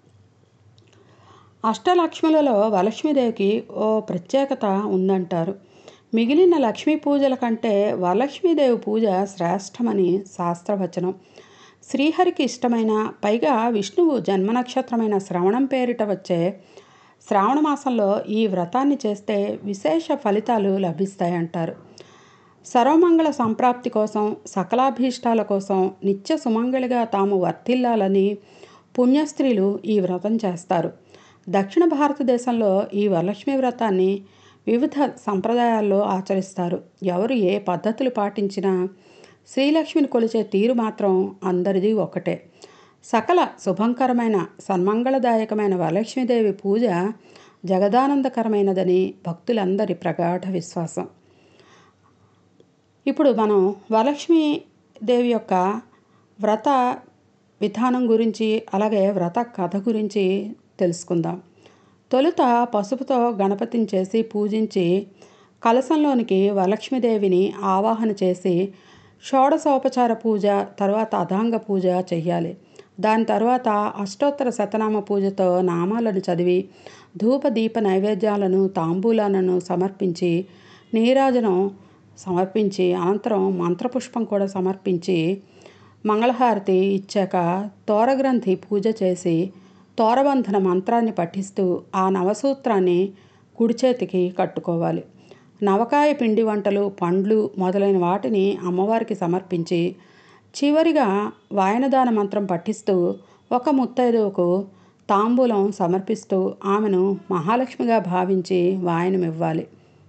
అష్టలక్ష్ములలో వరలక్ష్మీదేవికి ఓ ప్రత్యేకత ఉందంటారు మిగిలిన లక్ష్మీ పూజల కంటే వరలక్ష్మీదేవి పూజ శ్రేష్టమని శాస్త్రవచనం శ్రీహరికి ఇష్టమైన పైగా విష్ణువు జన్మ నక్షత్రమైన శ్రవణం పేరిట వచ్చే శ్రావణ మాసంలో ఈ వ్రతాన్ని చేస్తే విశేష ఫలితాలు లభిస్తాయంటారు సర్వమంగళ సంప్రాప్తి కోసం సకలాభీష్టాల కోసం నిత్య సుమంగళిగా తాము వర్తిల్లాలని పుణ్యస్త్రీలు ఈ వ్రతం చేస్తారు దక్షిణ భారతదేశంలో ఈ వరలక్ష్మి వ్రతాన్ని వివిధ సంప్రదాయాల్లో ఆచరిస్తారు ఎవరు ఏ పద్ధతులు పాటించినా శ్రీలక్ష్మిని కొలిచే తీరు మాత్రం అందరిది ఒకటే సకల శుభంకరమైన సన్మంగళదాయకమైన వరలక్ష్మీదేవి పూజ జగదానందకరమైనదని భక్తులందరి ప్రగాఢ విశ్వాసం ఇప్పుడు మనం వరలక్ష్మి దేవి యొక్క వ్రత విధానం గురించి అలాగే వ్రత కథ గురించి తెలుసుకుందాం తొలుత పసుపుతో గణపతిని చేసి పూజించి కలశంలోనికి వరలక్ష్మీదేవిని ఆవాహన చేసి షోడశోపచార పూజ తర్వాత అధాంగ పూజ చెయ్యాలి దాని తర్వాత అష్టోత్తర శతనామ పూజతో నామాలను చదివి ధూప దీప నైవేద్యాలను తాంబూలాలను సమర్పించి నీరాజనం సమర్పించి అనంతరం మంత్రపుష్పం కూడా సమర్పించి మంగళహారతి ఇచ్చాక తోరగ్రంథి పూజ చేసి తోరబంధన మంత్రాన్ని పఠిస్తూ ఆ నవసూత్రాన్ని కుడి చేతికి కట్టుకోవాలి నవకాయ పిండి వంటలు పండ్లు మొదలైన వాటిని అమ్మవారికి సమర్పించి చివరిగా వాయనదాన మంత్రం పఠిస్తూ ఒక ముత్తైదువుకు తాంబూలం సమర్పిస్తూ ఆమెను మహాలక్ష్మిగా భావించి వాయనం ఇవ్వాలి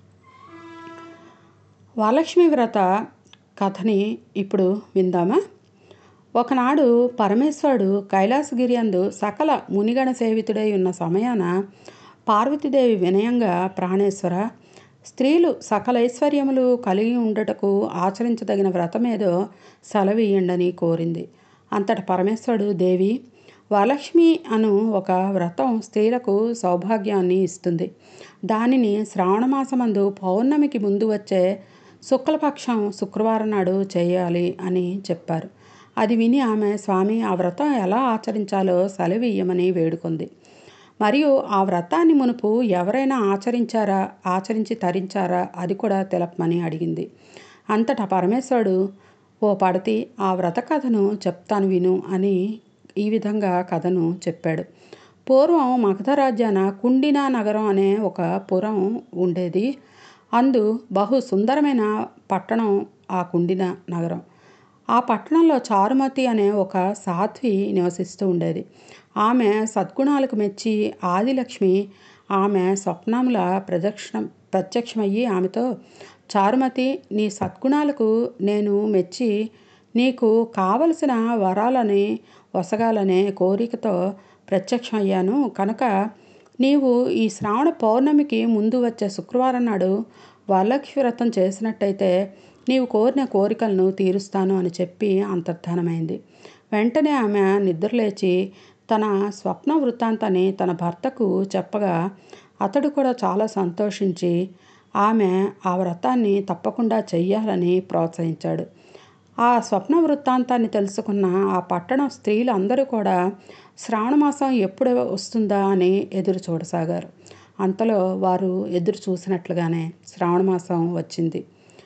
వరలక్ష్మి వ్రత కథని ఇప్పుడు విందామా ఒకనాడు పరమేశ్వరుడు కైలాసగిరి అందు సకల మునిగణ సేవితుడై ఉన్న సమయాన పార్వతీదేవి వినయంగా ప్రాణేశ్వర స్త్రీలు సకల ఐశ్వర్యములు కలిగి ఉండటకు ఆచరించదగిన వ్రతమేదో సెలవీయండని కోరింది అంతట పరమేశ్వరుడు దేవి వరలక్ష్మి అను ఒక వ్రతం స్త్రీలకు సౌభాగ్యాన్ని ఇస్తుంది దానిని శ్రావణమాసమందు పౌర్ణమికి ముందు వచ్చే శుక్లపక్షం శుక్రవారం నాడు చేయాలి అని చెప్పారు అది విని ఆమె స్వామి ఆ వ్రతం ఎలా ఆచరించాలో సెలవియ్యమని వేడుకుంది మరియు ఆ వ్రతాన్ని మునుపు ఎవరైనా ఆచరించారా ఆచరించి తరించారా అది కూడా తెలపమని అడిగింది అంతటా పరమేశ్వరుడు ఓ పడతి ఆ వ్రత కథను చెప్తాను విను అని ఈ విధంగా కథను చెప్పాడు పూర్వం మగధ రాజ్యాన కుండినా నగరం అనే ఒక పురం ఉండేది అందు బహు సుందరమైన పట్టణం ఆ కుండిన నగరం ఆ పట్టణంలో చారుమతి అనే ఒక సాధ్వి నివసిస్తూ ఉండేది ఆమె సద్గుణాలకు మెచ్చి ఆదిలక్ష్మి ఆమె స్వప్నముల ప్రదక్షిణ ప్రత్యక్షమయ్యి ఆమెతో చారుమతి నీ సద్గుణాలకు నేను మెచ్చి నీకు కావలసిన వరాలని వసగాలనే కోరికతో ప్రత్యక్షమయ్యాను కనుక నీవు ఈ శ్రావణ పౌర్ణమికి ముందు వచ్చే శుక్రవారం నాడు వరలక్ష్మి వ్రతం చేసినట్టయితే నీవు కోరిన కోరికలను తీరుస్తాను అని చెప్పి అంతర్ధానమైంది వెంటనే ఆమె నిద్రలేచి తన స్వప్న వృత్తాంతాన్ని తన భర్తకు చెప్పగా అతడు కూడా చాలా సంతోషించి ఆమె ఆ వ్రతాన్ని తప్పకుండా చెయ్యాలని ప్రోత్సహించాడు ఆ స్వప్న వృత్తాంతాన్ని తెలుసుకున్న ఆ పట్టణ స్త్రీలు అందరూ కూడా శ్రావణమాసం ఎప్పుడు వస్తుందా అని ఎదురు చూడసాగారు అంతలో వారు ఎదురు చూసినట్లుగానే శ్రావణమాసం వచ్చింది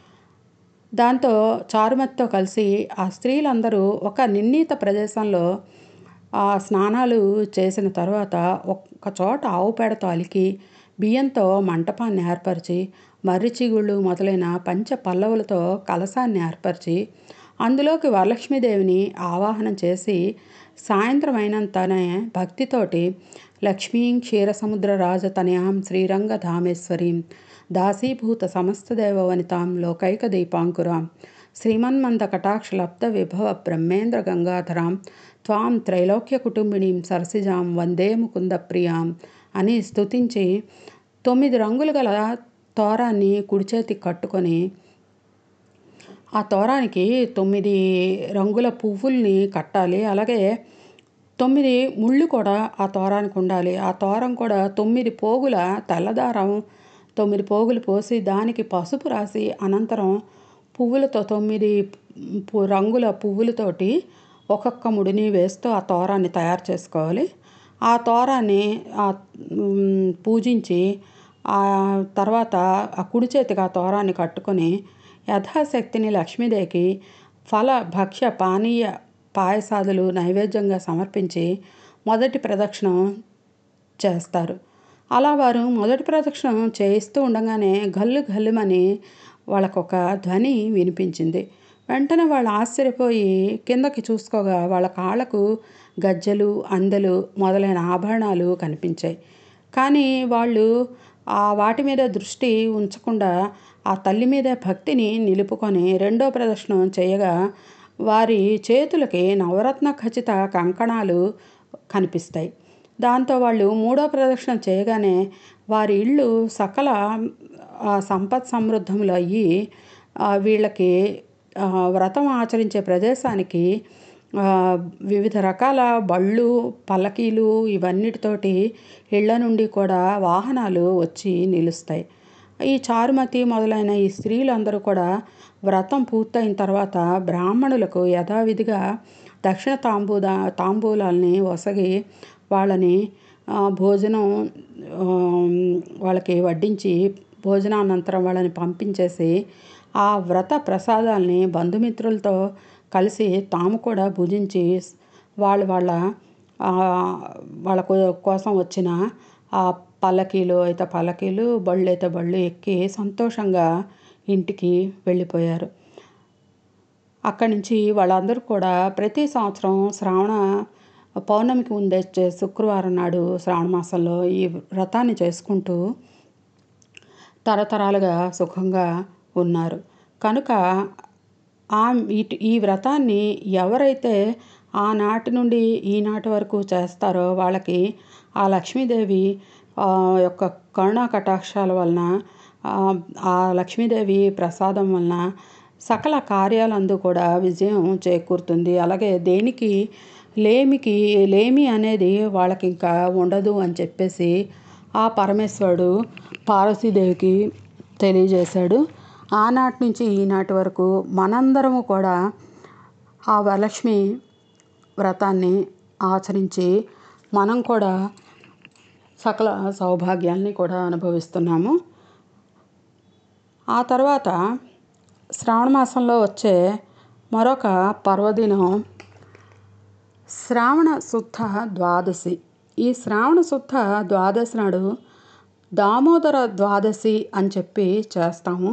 దాంతో చారుమతితో కలిసి ఆ స్త్రీలందరూ ఒక నిర్ణీత ప్రదేశంలో ఆ స్నానాలు చేసిన తర్వాత ఒక్క చోట ఆవు పేడతో అలికి బియ్యంతో మంటపాన్ని ఏర్పరిచి మర్రి చిగుళ్ళు మొదలైన పంచ పల్లవులతో కలసాన్ని ఏర్పరిచి అందులోకి వరలక్ష్మీదేవిని ఆవాహనం చేసి సాయంత్రం అయినంతనే భక్తితోటి లక్ష్మీం క్షీరసముద్ర రాజతనయాం శ్రీరంగధామేశ్వరీం దాసీభూత సమస్తదేవ వనితాం లోకైక దీపాంకురాం శ్రీమన్మంద కటాక్షలబ్ధ విభవ బ్రహ్మేంద్ర గంగాధరాం త్వాం త్రైలోక్య కుటుంబినీం సరసిజాం వందే ముకుంద ప్రియాం అని స్తుతించి తొమ్మిది రంగులు గల తోరాన్ని కుడి చేతికి కట్టుకొని ఆ తోరానికి తొమ్మిది రంగుల పువ్వుల్ని కట్టాలి అలాగే తొమ్మిది ముళ్ళు కూడా ఆ తోరానికి ఉండాలి ఆ తోరం కూడా తొమ్మిది పోగుల తెల్లదారం తొమ్మిది పోగులు పోసి దానికి పసుపు రాసి అనంతరం పువ్వులతో తొమ్మిది పు- రంగుల పువ్వులతోటి ఒక్కొక్క ముడిని వేస్తూ ఆ తోరాన్ని తయారు చేసుకోవాలి ఆ తోరాన్ని ఆ, మ్, పూజించి ఆ తర్వాత ఆ కుడి చేతికి ఆ తోరాన్ని కట్టుకొని యథాశక్తిని లక్ష్మీదేవికి ఫల భక్ష్య పానీయ పాయసాదులు నైవేద్యంగా సమర్పించి మొదటి ప్రదక్షిణం చేస్తారు అలా వారు మొదటి ప్రదక్షిణం చేయిస్తూ ఉండగానే గల్లు గల్లుమని వాళ్ళకొక ధ్వని వినిపించింది వెంటనే వాళ్ళు ఆశ్చర్యపోయి కిందకి చూసుకోగా వాళ్ళ కాళ్ళకు గజ్జెలు అందెలు మొదలైన ఆభరణాలు కనిపించాయి కానీ వాళ్ళు ఆ వాటి మీద దృష్టి ఉంచకుండా ఆ తల్లి మీద భక్తిని నిలుపుకొని రెండో ప్రదర్శనం చేయగా వారి చేతులకి నవరత్న ఖచ్చిత కంకణాలు కనిపిస్తాయి దాంతో వాళ్ళు మూడో ప్రదక్షిణ చేయగానే వారి ఇళ్ళు సకల ఆ, సంపత్ సమృద్ధములు అయ్యి ఆ, వీళ్ళకి ఆ, వ్రతం ఆచరించే ప్రదేశానికి ఆ, వివిధ రకాల బళ్ళు పల్లకీలు ఇవన్నిటితోటి ఇళ్ల నుండి కూడా వాహనాలు వచ్చి నిలుస్తాయి ఈ చారుమతి మొదలైన ఈ స్త్రీలందరూ కూడా వ్రతం పూర్తయిన తర్వాత బ్రాహ్మణులకు యథావిధిగా దక్షిణ తాంబూద తాంబూలాల్ని ఒసగి వాళ్ళని ఆ, భోజనం ఆ, వాళ్ళకి వడ్డించి భోజనానంతరం వాళ్ళని పంపించేసి ఆ వ్రత ప్రసాదాల్ని బంధుమిత్రులతో కలిసి తాము కూడా భుజించి వాళ్ళు వాళ్ళ ఆ, వాళ్ళ కో- కోసం వచ్చిన ఆ పల్లకీలు అయితే పల్లకీలు బళ్ళు అయితే బళ్ళు ఎక్కి సంతోషంగా ఇంటికి వెళ్ళిపోయారు అక్కడి నుంచి వాళ్ళందరూ కూడా ప్రతి సంవత్సరం శ్రావణ పౌర్ణమికి ముందే వచ్చే శుక్రవారం నాడు శ్రావణ మాసంలో ఈ వ్రతాన్ని చేసుకుంటూ తరతరాలుగా సుఖంగా ఉన్నారు కనుక ఆ ఇటు ఈ వ్రతాన్ని ఎవరైతే ఆనాటి నుండి ఈనాటి వరకు చేస్తారో వాళ్ళకి ఆ లక్ష్మీదేవి ఆ యొక్క కరుణా కటాక్షాల వలన ఆ, ఆ లక్ష్మీదేవి ప్రసాదం వలన సకల కార్యాలందు కూడా విజయం చేకూరుతుంది అలాగే దేనికి లేమికి లేమి అనేది వాళ్ళకి ఇంకా ఉండదు అని చెప్పేసి ఆ పరమేశ్వరుడు పార్వతీదేవికి తెలియజేశాడు ఆనాటి నుంచి ఈనాటి వరకు మనందరము కూడా ఆ వరలక్ష్మి వ్రతాన్ని ఆచరించి మనం కూడా సకల సౌభాగ్యాల్ని కూడా అనుభవిస్తున్నాము ఆ తర్వాత శ్రావణ మాసంలో వచ్చే మరొక పర్వదినం శ్రావణ శుద్ధ ద్వాదశి ఈ శ్రావణ శుద్ధ ద్వాదశి నాడు దామోదర ద్వాదశి అని చెప్పి చేస్తాము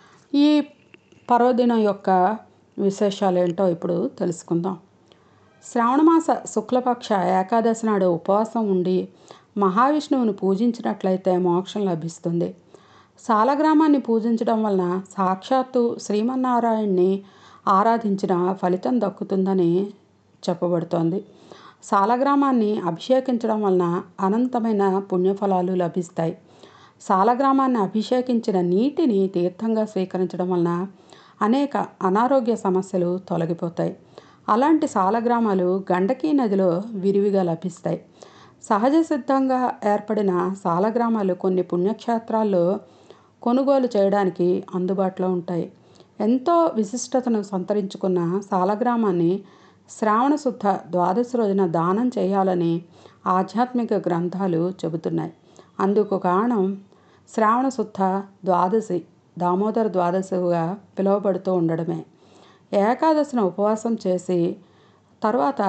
ఈ పర్వదినం యొక్క విశేషాలు ఏంటో ఇప్పుడు తెలుసుకుందాం శ్రావణమాస శుక్లపక్ష ఏకాదశి నాడు ఉపవాసం ఉండి మహావిష్ణువుని పూజించినట్లయితే మోక్షం లభిస్తుంది సాలగ్రామాన్ని పూజించడం వలన సాక్షాత్తు శ్రీమన్నారాయణ్ణి ఆరాధించిన ఫలితం దక్కుతుందని చెప్పబడుతోంది సాలగ్రామాన్ని అభిషేకించడం వలన అనంతమైన పుణ్యఫలాలు లభిస్తాయి సాలగ్రామాన్ని అభిషేకించిన నీటిని తీర్థంగా స్వీకరించడం వలన అనేక అనారోగ్య సమస్యలు తొలగిపోతాయి అలాంటి సాలగ్రామాలు గండకీ నదిలో విరివిగా లభిస్తాయి సహజ సిద్ధంగా ఏర్పడిన సాలగ్రామాలు కొన్ని పుణ్యక్షేత్రాల్లో కొనుగోలు చేయడానికి అందుబాటులో ఉంటాయి ఎంతో విశిష్టతను సంతరించుకున్న సాలగ్రామాన్ని శ్రావణ శుద్ధ ద్వాదశి రోజున దానం చేయాలని ఆధ్యాత్మిక గ్రంథాలు చెబుతున్నాయి అందుకు కారణం శ్రావణ శుద్ధ ద్వాదశి దామోదర ద్వాదశిగా పిలువబడుతూ ఉండడమే ఏకాదశిన ఉపవాసం చేసి తర్వాత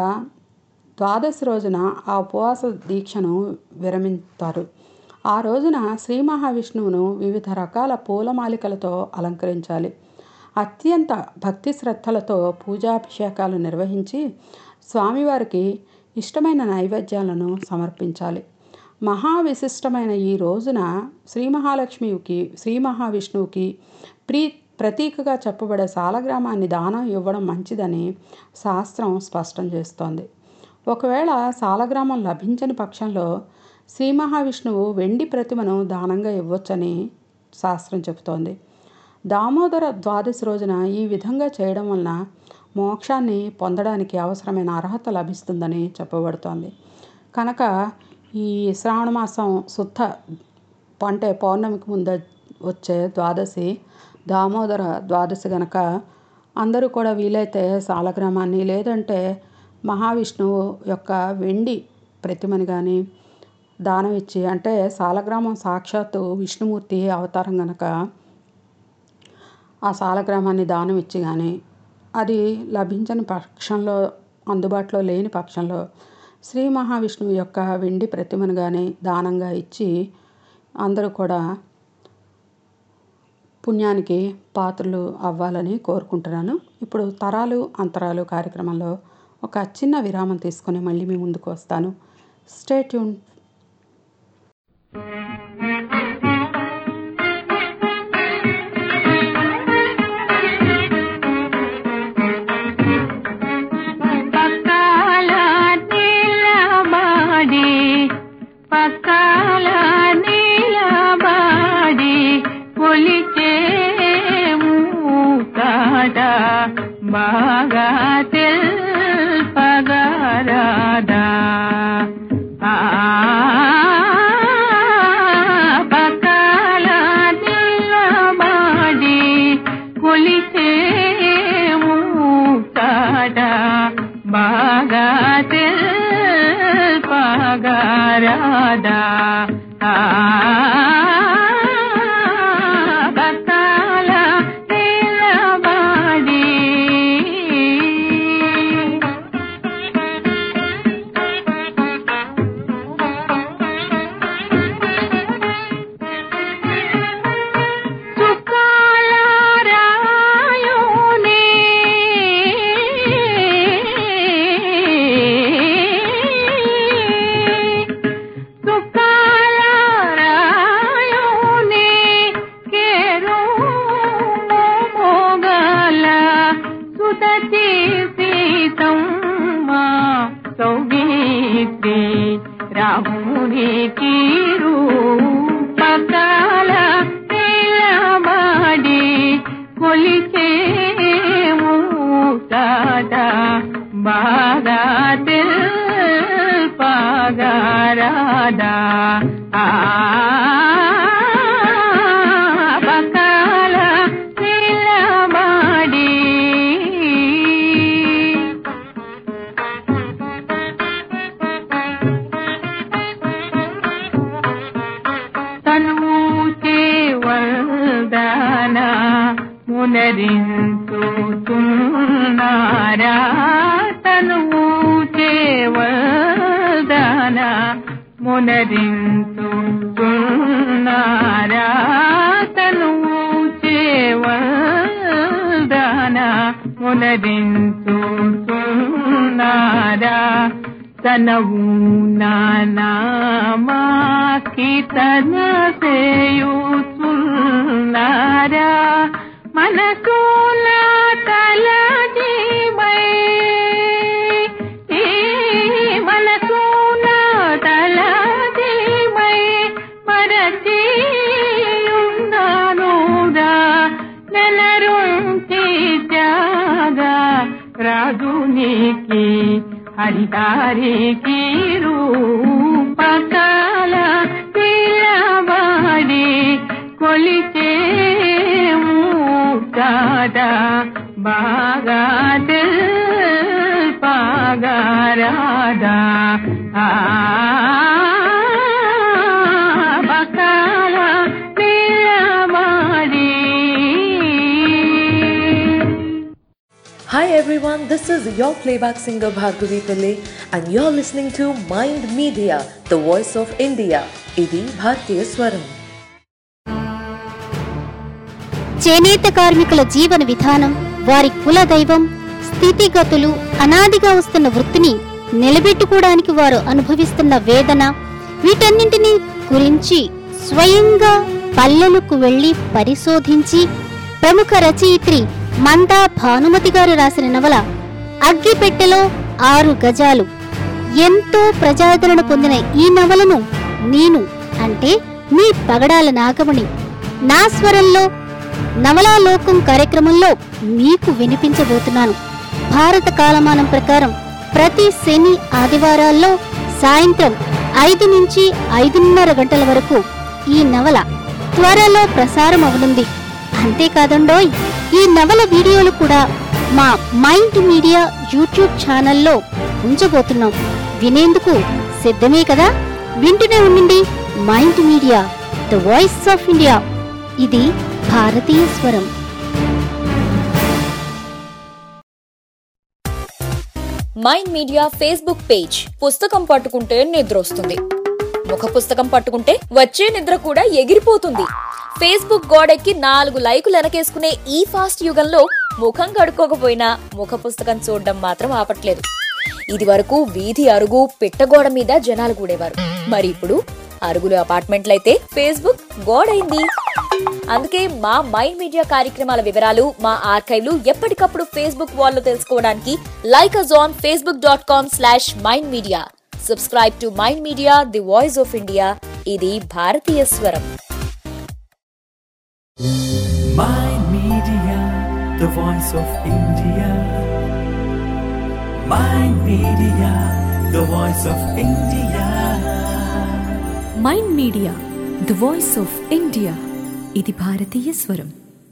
ద్వాదశి రోజున ఆ ఉపవాస దీక్షను విరమిస్తారు ఆ రోజున శ్రీ మహావిష్ణువును వివిధ రకాల పూలమాలికలతో అలంకరించాలి అత్యంత భక్తి శ్రద్ధలతో పూజాభిషేకాలు నిర్వహించి స్వామివారికి ఇష్టమైన నైవేద్యాలను సమర్పించాలి మహా విశిష్టమైన ఈ రోజున శ్రీ మహాలక్ష్మికి శ్రీ మహావిష్ణువుకి ప్రీ ప్రతీకగా చెప్పబడే సాలగ్రామాన్ని దానం ఇవ్వడం మంచిదని శాస్త్రం స్పష్టం చేస్తోంది ఒకవేళ సాలగ్రామం లభించని పక్షంలో శ్రీ మహావిష్ణువు వెండి ప్రతిమను దానంగా ఇవ్వొచ్చని శాస్త్రం చెబుతోంది దామోదర ద్వాదశి రోజున ఈ విధంగా చేయడం వలన మోక్షాన్ని పొందడానికి అవసరమైన అర్హత లభిస్తుందని చెప్పబడుతోంది కనుక ఈ శ్రావణ మాసం శుద్ధ అంటే పౌర్ణమికి ముందు వచ్చే ద్వాదశి దామోదర ద్వాదశి గనక అందరూ కూడా వీలైతే సాలగ్రామాన్ని లేదంటే మహావిష్ణువు యొక్క వెండి ప్రతిమని కానీ దానం ఇచ్చి అంటే సాలగ్రామం సాక్షాత్తు విష్ణుమూర్తి అవతారం గనక ఆ సాలగ్రామాన్ని దానం ఇచ్చి కానీ అది లభించని పక్షంలో అందుబాటులో లేని పక్షంలో శ్రీ మహావిష్ణువు యొక్క వెండి ప్రతిమను కానీ దానంగా ఇచ్చి అందరూ కూడా పుణ్యానికి పాత్రలు అవ్వాలని కోరుకుంటున్నాను ఇప్పుడు తరాలు అంతరాలు కార్యక్రమంలో ఒక చిన్న విరామం తీసుకొని మళ్ళీ మీ ముందుకు వస్తాను స్టే ట్యూన్ పక్కల నిలబడి పక్కల నిలబడి కొలిచేము కాడ బాగా తెల్పగరాదా ఆ పక్కల నిలబడి కొలిచేము కాడ బాగా తెల్పగరాదా ఆ పక్కల నిలబడి చుక్కాలరాయునే రాజునికి రూపకాల నిలబడి కొలిచేము కాట బాగా తెల్పగారాదా ఆ పకాల నిలబడి తను చేవల్దాన మునరించుతున్నారా తను చేవల్దాన మునరించుతున్నారా తను చేవల్దాన మునరించుతున్నారా తనవు నానామాకి తన సేయుచున్నారా మనసు నా తల జీవై ఈ మనసు నా తల జీవై మరచి ఉన్నానురా నెలరుంచి జాగా రాజునికి హరిహారికి రూపకాల పిలబడి కొలిచేము కాద బాగా పాగారాదా ఆ బకాల పిలబడి Hi everyone, this is your playback singer Bhargavi Pillai and you're listening to Mind Media, the voice of India. ఇది భారతీయ స్వరం చేనేత కార్మికుల జీవన విధానం వారి కుల దైవం స్థితిగతులు అనాదిగా వస్తున్న వృత్తిని నిలబెట్టుకోవడానికి వారు అనుభవిస్తున్న వేదన వీటన్నింటినీ గురించి స్వయంగా పల్లెలకు వెళ్లి పరిశోధించి ప్రముఖ రచయిత్రి మందా భానుమతి గారు రాసిన నవల అగ్గిపెట్టెలో ఆరు గజాలు ఎంతో ప్రజాదరణ పొందిన ఈ నవలను నేను అంటే మీ పగడాల నాగమణి నా స్వరంలో నవలాలోకం కార్యక్రమంలో మీకు వినిపించబోతున్నాను భారత కాలమానం ప్రకారం ప్రతి శని ఆదివారాల్లో సాయంత్రం ఐదు నుంచి ఐదున్నర గంటల వరకు ఈ నవల త్వరలో ప్రసారం అవనుంది అంతేకాదండోయ్ ఈ నవల వీడియోలు కూడా మా మైండ్ మీడియా యూట్యూబ్ ఛానల్లో ఉంచబోతున్నాం వినేందుకు సిద్ధమే కదా వింటూనే ఉండండి Mind media the voice of India ఇది భారతీయ స్వరం మైండ్ మీడియా ఫేస్బుక్ పేజ్ పుస్తకం పట్టుకుంటే నిద్ర వస్తుంది ముఖ పుస్తకం పట్టుకుంటే వచ్చే నిద్ర కూడా ఎగిరిపోతుంది ఫేస్బుక్ గోడెక్కి నాలుగు లైకులు వెనకేసుకునే ఈ ఫాస్ట్ యుగంలో ముఖం కడుక్కోకపోయినా ముఖ పుస్తకం చూడడం మాత్రం ఆపట్లేదు ఇది వరకు వీధి అరుగు పిట్టగోడ మీద జనాలు కూడేవారు మరి ఇప్పుడు అరుగులు అపార్ట్మెంట్లయితే ఫేస్బుక్ గోడైంది అందుకే మా మైండ్ మీడియా కార్యక్రమాల వివరాలు మా ఆర్కైవ్లు ఎప్పటికప్పుడు ఫేస్బుక్ వాల్లో తెలుసుకోవడానికి like us on Facebook dot com slash Mind Media subscribe to mind Media the voice of India ఇది భారతీయ స్వరం Mind Media, the voice of India. Mind Media, the voice of India. Mind media the voice of India ఇది భారతీయ స్వరం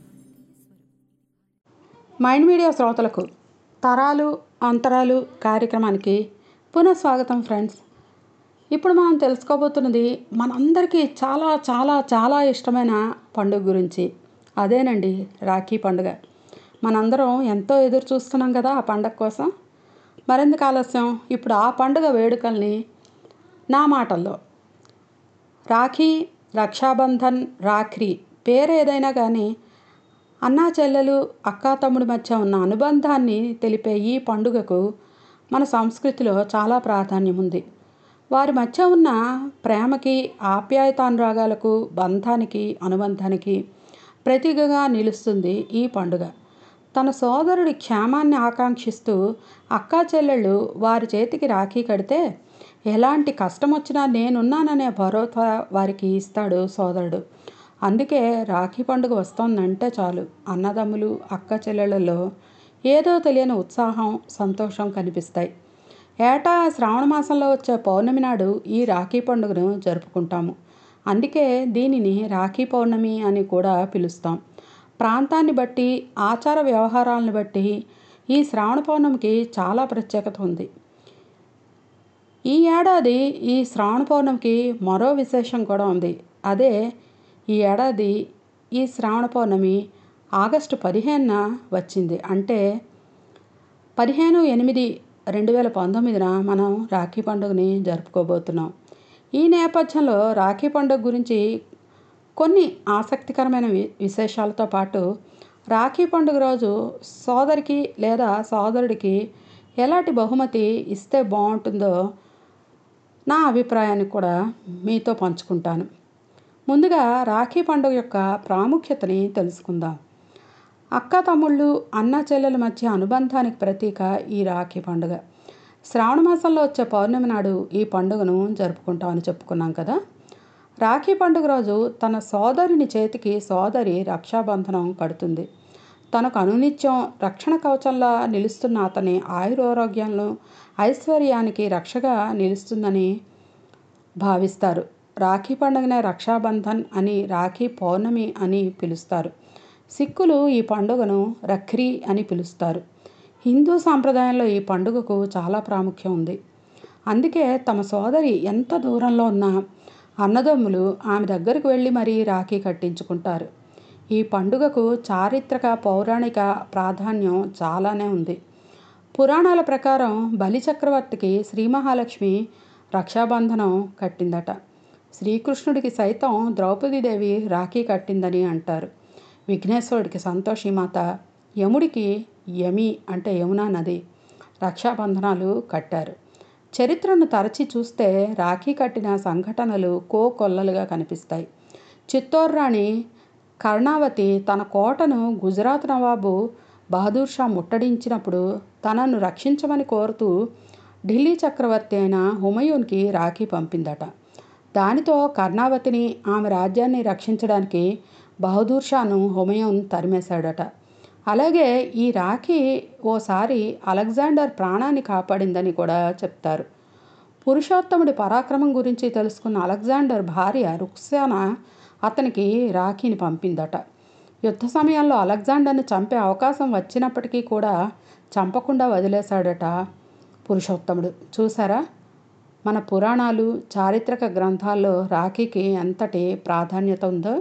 మైండ్ మీడియా శ్రోతలకు తరాలు అంతరాలు కార్యక్రమానికి పునఃస్వాగతం ఫ్రెండ్స్ ఇప్పుడు మనం తెలుసుకోబోతున్నది మనందరికీ చాలా చాలా చాలా ఇష్టమైన పండుగ గురించి అదేనండి రాఖీ పండుగ మనందరం ఎంతో ఎదురు చూస్తున్నాం కదా ఆ పండగ కోసం మరెందుకు ఆలస్యం ఇప్పుడు ఆ పండుగ వేడుకల్ని నా మాటల్లో రాఖీ రక్షాబంధన్ రాఖీ పేరు ఏదైనా కానీ అన్నా చెల్లెలు అక్కా తమ్ముడి మధ్య ఉన్న అనుబంధాన్ని తెలిపే ఈ పండుగకు మన సంస్కృతిలో చాలా ప్రాధాన్యం ఉంది వారి మధ్య ఉన్న ప్రేమకి ఆప్యాయతానురాగాలకు బంధానికి అనుబంధానికి ప్రతీకగా నిలుస్తుంది ఈ పండుగ తన సోదరుడి క్షేమాన్ని ఆకాంక్షిస్తూ అక్కా చెల్లెళ్ళు వారి చేతికి రాఖీ కడితే ఎలాంటి కష్టం వచ్చినా నేనున్నాననే భరోసా వారికి ఇస్తాడు సోదరుడు అందుకే రాఖీ పండుగ వస్తోందంటే చాలు అన్నదమ్ములు అక్క చెల్లెళ్ళలో ఏదో తెలియని ఉత్సాహం సంతోషం కనిపిస్తాయి ఏటా శ్రావణ మాసంలో వచ్చే పౌర్ణమి నాడు ఈ రాఖీ పండుగను జరుపుకుంటాము అందుకే దీనిని రాఖీ పౌర్ణమి అని కూడా పిలుస్తాం ప్రాంతాన్ని బట్టి ఆచార వ్యవహారాలను బట్టి ఈ శ్రావణ పౌర్ణమికి చాలా ప్రత్యేకత ఉంది ఈ ఏడాది ఈ శ్రావణ పౌర్ణమికి మరో విశేషం కూడా ఉంది అదే ఈ ఏడాది ఈ శ్రావణ పౌర్ణమి ఆగస్టు పదిహేనున వచ్చింది అంటే పదిహేను ఎనిమిది రెండు వేల పంతొమ్మిదిన మనం రాఖీ పండుగని జరుపుకోబోతున్నాం ఈ నేపథ్యంలో రాఖీ పండుగ గురించి కొన్ని ఆసక్తికరమైన వి విశేషాలతో పాటు రాఖీ పండుగ రోజు సోదరికి లేదా సోదరుడికి ఎలాంటి బహుమతి ఇస్తే బాగుంటుందో నా అభిప్రాయాన్ని కూడా మీతో పంచుకుంటాను ముందుగా రాఖీ పండుగ యొక్క ప్రాముఖ్యతని తెలుసుకుందాం అక్క తమ్ముళ్ళు అన్న చెల్లెల మధ్య అనుబంధానికి ప్రతీక ఈ రాఖీ పండుగ శ్రావణ మాసంలో వచ్చే పౌర్ణమి నాడు ఈ పండుగను జరుపుకుంటామని చెప్పుకున్నాం కదా రాఖీ పండుగ రోజు తన సోదరుని చేతికి సోదరి రక్షాబంధనం కడుతుంది తనకు అనునిత్యం రక్షణ కవచంలా నిలుస్తున్న అతని ఆయురారోగ్యాలను ఐశ్వర్యానికి రక్షగా నిలుస్తుందని భావిస్తారు రాఖీ పండుగనే రక్షాబంధన్ అని రాఖీ పౌర్ణమి అని పిలుస్తారు సిక్కులు ఈ పండుగను రఖ్రీ అని పిలుస్తారు హిందూ సాంప్రదాయంలో ఈ పండుగకు చాలా ప్రాముఖ్యం ఉంది అందుకే తమ సోదరి ఎంత దూరంలో ఉన్నా అన్నదమ్ములు ఆమె దగ్గరకు వెళ్ళి మరీ రాఖీ కట్టించుకుంటారు ఈ పండుగకు చారిత్రక పౌరాణిక ప్రాధాన్యం చాలానే ఉంది పురాణాల ప్రకారం బలి చక్రవర్తికి శ్రీ మహాలక్ష్మి రక్షాబంధనం కట్టిందట శ్రీకృష్ణుడికి సైతం ద్రౌపదీదేవి రాఖీ కట్టిందని అంటారు విఘ్నేశ్వరుడికి సంతోషిమాత యముడికి యమి అంటే యమునా నది రక్షాబంధనాలు కట్టారు చరిత్రను తరచి చూస్తే రాఖీ కట్టిన సంఘటనలు కో కొల్లలుగా కనిపిస్తాయి చిత్తోర్ రాణి కర్ణావతి తన కోటను గుజరాత్ నవాబు బహదూర్ షా ముట్టడించినప్పుడు తనను రక్షించమని కోరుతూ ఢిల్లీ చక్రవర్తి అయిన హుమయూన్కి రాఖీ పంపిందట దానితో కర్ణావతిని ఆమె రాజ్యాన్ని రక్షించడానికి బహదూర్ షాను హుమయూన్ తరిమేశాడట అలాగే ఈ రాఖీ ఓసారి అలెగ్జాండర్ ప్రాణాన్ని కాపాడిందని కూడా చెప్తారు పురుషోత్తముడి పరాక్రమం గురించి తెలుసుకున్న అలెగ్జాండర్ భార్య రుక్సాన అతనికి రాఖీని పంపిందట యుద్ధ సమయంలో అలెగ్జాండర్ని చంపే అవకాశం వచ్చినప్పటికీ కూడా చంపకుండా వదిలేశాడట పురుషోత్తముడు చూసారా మన పురాణాలు చారిత్రక గ్రంథాల్లో రాఖీకి ఎంతటి ప్రాధాన్యత ఉందో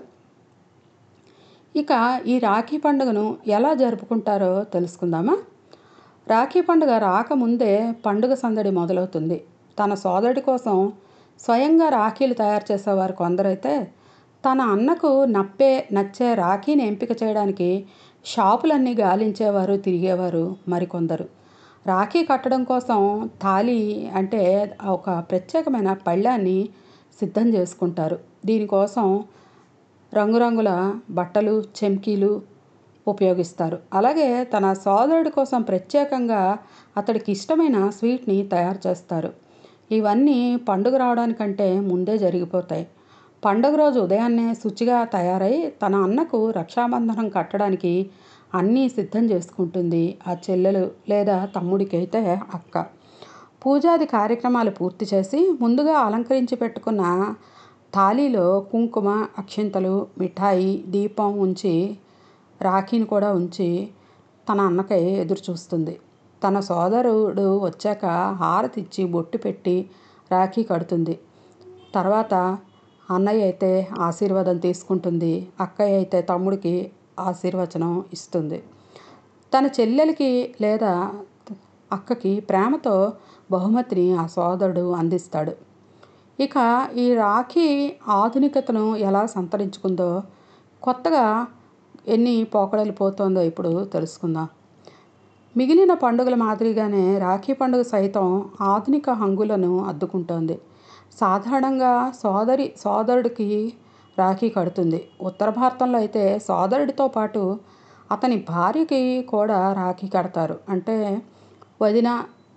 ఇక ఈ రాఖీ పండుగను ఎలా జరుపుకుంటారో తెలుసుకుందామా రాఖీ పండుగ రాకముందే పండుగ సందడి మొదలవుతుంది తన సోదరుడి కోసం స్వయంగా రాఖీలు తయారు చేసేవారు కొందరైతే తన అన్నకు నప్పే నచ్చే రాఖీని ఎంపిక చేయడానికి షాపులన్నీ గాలించేవారు తిరిగేవారు మరికొందరు రాఖీ కట్టడం కోసం తాళి అంటే ఒక ప్రత్యేకమైన పళ్ళాన్ని సిద్ధం చేసుకుంటారు దీనికోసం రంగురంగుల బట్టలు చెమ్కీలు ఉపయోగిస్తారు అలాగే తన సోదరుడి కోసం ప్రత్యేకంగా అతడికి ఇష్టమైన స్వీట్ని తయారు చేస్తారు ఇవన్నీ పండుగ రావడానికంటే ముందే జరిగిపోతాయి పండుగ రోజు ఉదయాన్నే శుచిగా తయారై తన అన్నకు రక్షాబంధనం కట్టడానికి అన్నీ సిద్ధం చేసుకుంటుంది ఆ చెల్లెలు లేదా తమ్ముడికి అయితే అక్క పూజాది కార్యక్రమాలు పూర్తి చేసి ముందుగా అలంకరించి పెట్టుకున్న థాలీలో కుంకుమ అక్షింతలు మిఠాయి దీపం ఉంచి రాఖీని కూడా ఉంచి తన అన్నకై ఎదురు చూస్తుంది తన సోదరుడు వచ్చాక హారతి ఇచ్చి బొట్టు పెట్టి రాఖీ కడుతుంది తర్వాత అన్నయ్య అయితే ఆశీర్వాదం తీసుకుంటుంది అక్కయ్య అయితే తమ్ముడికి ఆశీర్వచనం ఇస్తుంది తన చెల్లెలకి లేదా అక్కకి ప్రేమతో బహుమతిని ఆ సోదరుడు అందిస్తాడు ఇక ఈ రాఖీ ఆధునికతను ఎలా సంతరించుకుందో కొత్తగా ఎన్ని పోకడలు పోతుందో ఇప్పుడు తెలుసుకుందాం మిగిలిన పండుగల మాదిరిగానే రాఖీ పండుగ సైతం ఆధునిక హంగులను అద్దుకుంటోంది సాధారణంగా సోదరి సోదరుడికి రాఖీ కడుతుంది ఉత్తర భారతంలో అయితే సోదరుడితో పాటు అతని భార్యకి కూడా రాఖీ కడతారు అంటే వదిన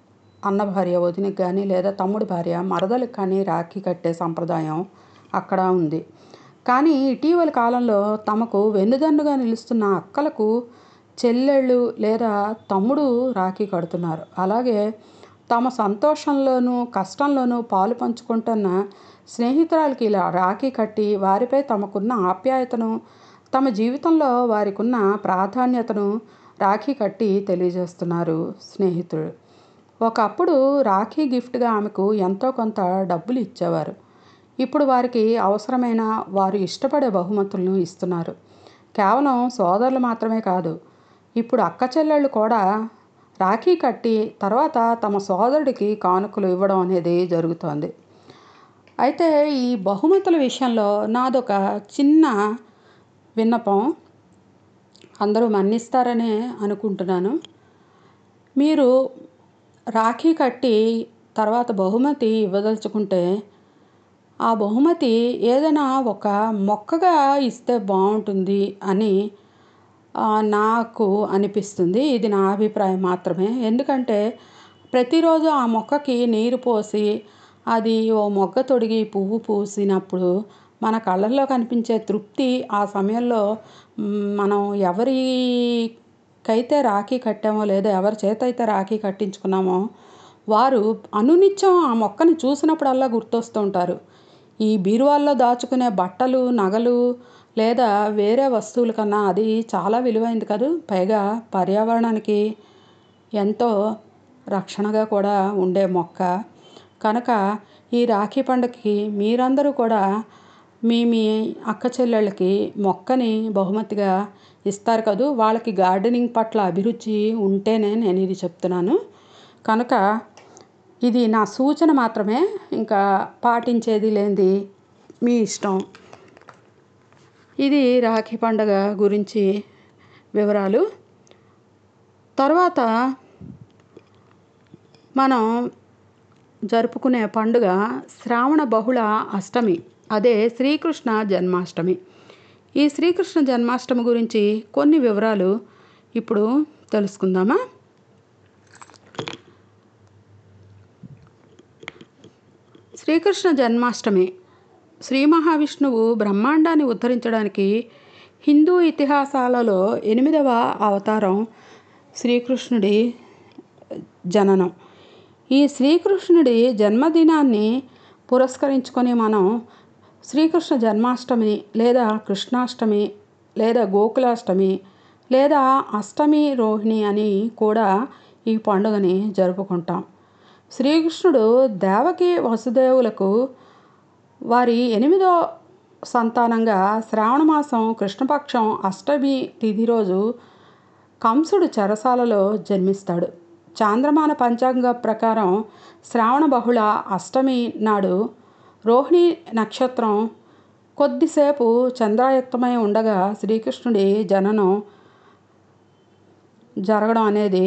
అన్న భార్య వదినకి కానీ లేదా తమ్ముడి భార్య మరదలకు కానీ రాఖీ కట్టే సంప్రదాయం అక్కడ ఉంది కానీ ఇటీవల కాలంలో తమకు వెన్నుదన్నుగా నిలుస్తున్న అక్కలకు చెల్లెళ్ళు లేదా తమ్ముడు రాఖీ కడుతున్నారు అలాగే తమ సంతోషంలోనూ కష్టంలోనూ పాలు పంచుకుంటున్న స్నేహితురాలకి ఇలా రాఖీ కట్టి వారిపై తమకున్న ఆప్యాయతను తమ జీవితంలో వారికి ఉన్న ప్రాధాన్యతను రాఖీ కట్టి తెలియజేస్తున్నారు స్నేహితుడు ఒకప్పుడు రాఖీ గిఫ్ట్గా ఆమెకు ఎంతో కొంత డబ్బులు ఇచ్చేవారు ఇప్పుడు వారికి అవసరమైన వారు ఇష్టపడే బహుమతులను ఇస్తున్నారు కేవలం సోదరులు మాత్రమే కాదు ఇప్పుడు అక్క చెల్లెళ్ళు కూడా రాఖీ కట్టి తర్వాత తమ సోదరుడికి కానుకలు ఇవ్వడం అనేది జరుగుతోంది అయితే ఈ బహుమతుల విషయంలో నాదొక చిన్న విన్నపం అందరూ మన్నిస్తారనే అనుకుంటున్నాను మీరు రాఖీ కట్టి తర్వాత బహుమతి ఇవ్వదలుచుకుంటే ఆ బహుమతి ఏదైనా ఒక మొక్కగా ఇస్తే బాగుంటుంది అని ఆ, నాకు అనిపిస్తుంది ఇది నా అభిప్రాయం మాత్రమే ఎందుకంటే ప్రతిరోజు ఆ మొక్కకి నీరు పోసి అది ఓ మొగ్గ తొడిగి పువ్వు పూసినప్పుడు మన కళ్ళల్లో కనిపించే తృప్తి ఆ సమయంలో మ్, మనం ఎవరికైతే రాఖీ కట్టామో లేదా ఎవరి చేత అయితే రాఖీ కట్టించుకున్నామో వారు అనునిత్యం ఆ మొక్కని చూసినప్పుడల్లా గుర్తొస్తూ ఉంటారు ఈ బీరువాల్లో దాచుకునే బట్టలు నగలు లేదా వేరే వస్తువుల కన్నా అది చాలా విలువైంది కదూ పైగా పర్యావరణానికి ఎంతో రక్షణగా కూడా ఉండే మొక్క కనుక ఈ రాఖీ పండుగకి మీరందరూ కూడా మీ మీ అక్క చెల్లెళ్ళకి మొక్కని బహుమతిగా ఇస్తారు కదూ వాళ్ళకి గార్డెనింగ్ పట్ల అభిరుచి ఉంటేనే నేను ఇది చెప్తున్నాను కనుక ఇది నా సూచన మాత్రమే ఇంకా పాటించేది లేనిది మీ ఇష్టం ఇది రాఖీ పండగ గురించి వివరాలు తర్వాత మనం జరుపుకునే పండుగ శ్రావణ బహుళ అష్టమి అదే శ్రీకృష్ణ జన్మాష్టమి ఈ శ్రీకృష్ణ జన్మాష్టమి గురించి కొన్ని వివరాలు ఇప్పుడు తెలుసుకుందామా శ్రీకృష్ణ జన్మాష్టమి శ్రీ మహావిష్ణువు బ్రహ్మాండాన్ని ఉద్ధరించడానికి హిందూ ఇతిహాసాలలో ఎనిమిదవ అవతారం శ్రీకృష్ణుడి జననం ఈ శ్రీకృష్ణుడి జన్మదినాన్ని పురస్కరించుకొని మనం శ్రీకృష్ణ జన్మాష్టమి లేదా కృష్ణాష్టమి లేదా గోకులాష్టమి లేదా అష్టమి రోహిణి అని కూడా ఈ పండుగని జరుపుకుంటాం శ్రీకృష్ణుడు దేవకి వసుదేవులకు వారి ఎనిమిదో సంతానంగా శ్రావణ మాసం కృష్ణపక్షం అష్టమి తిథి రోజు కంసుడు చెరసాలలో జన్మిస్తాడు చాంద్రమాన పంచాంగ ప్రకారం శ్రావణ బహుళ అష్టమి నాడు రోహిణి నక్షత్రం కొద్దిసేపు చంద్రాయుక్తమై ఉండగా శ్రీకృష్ణుడి జననం జరగడం అనేది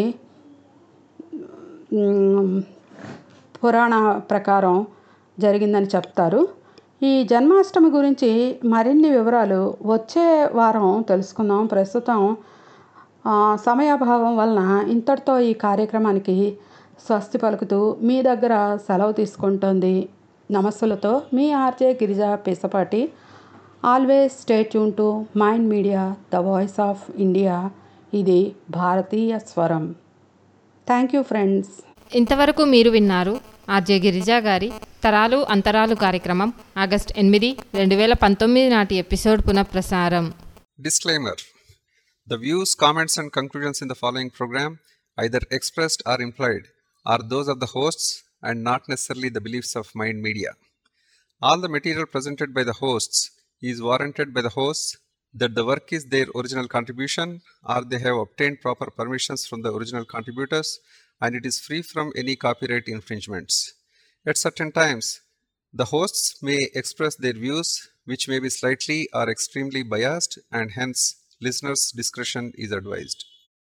మ్, పురాణ ప్రకారం జరిగిందని చెప్తారు ఈ జన్మాష్టమి గురించి మరిన్ని వివరాలు వచ్చే వారం తెలుసుకుందాం ప్రస్తుతం ఆ, సమయాభావం వలన ఇంతటితో ఈ కార్యక్రమానికి స్వస్తి పలుకుతూ మీ దగ్గర సెలవు తీసుకుంటోంది నమస్సులతో మీ RJ Girija Pisapati always stay tune to mind media the voice of India ఇది భారతీయ స్వరం థ్యాంక్ యూ ఫ్రెండ్స్ ఇంతవరకు మీరు విన్నారు ఆర్జే గిరిజా గారి తరాలు అంతరాలు కార్యక్రమం ఆగస్ట్ ఎనిమిది రెండు వేల పంతొమ్మిది నాటి ఎపిసోడ్ పునఃప్రసారం Disclaimer The views, comments, and conclusions in the following program, either expressed or implied, are those of the hosts and not necessarily the beliefs of Mind Media. All the material presented by the hosts is warranted by the hosts that the work is their original contribution or they have obtained proper permissions from the original contributors and it is free from any copyright infringements. At certain times, the hosts may express their views, which may be slightly or extremely biased, and hence listeners' discretion is advised.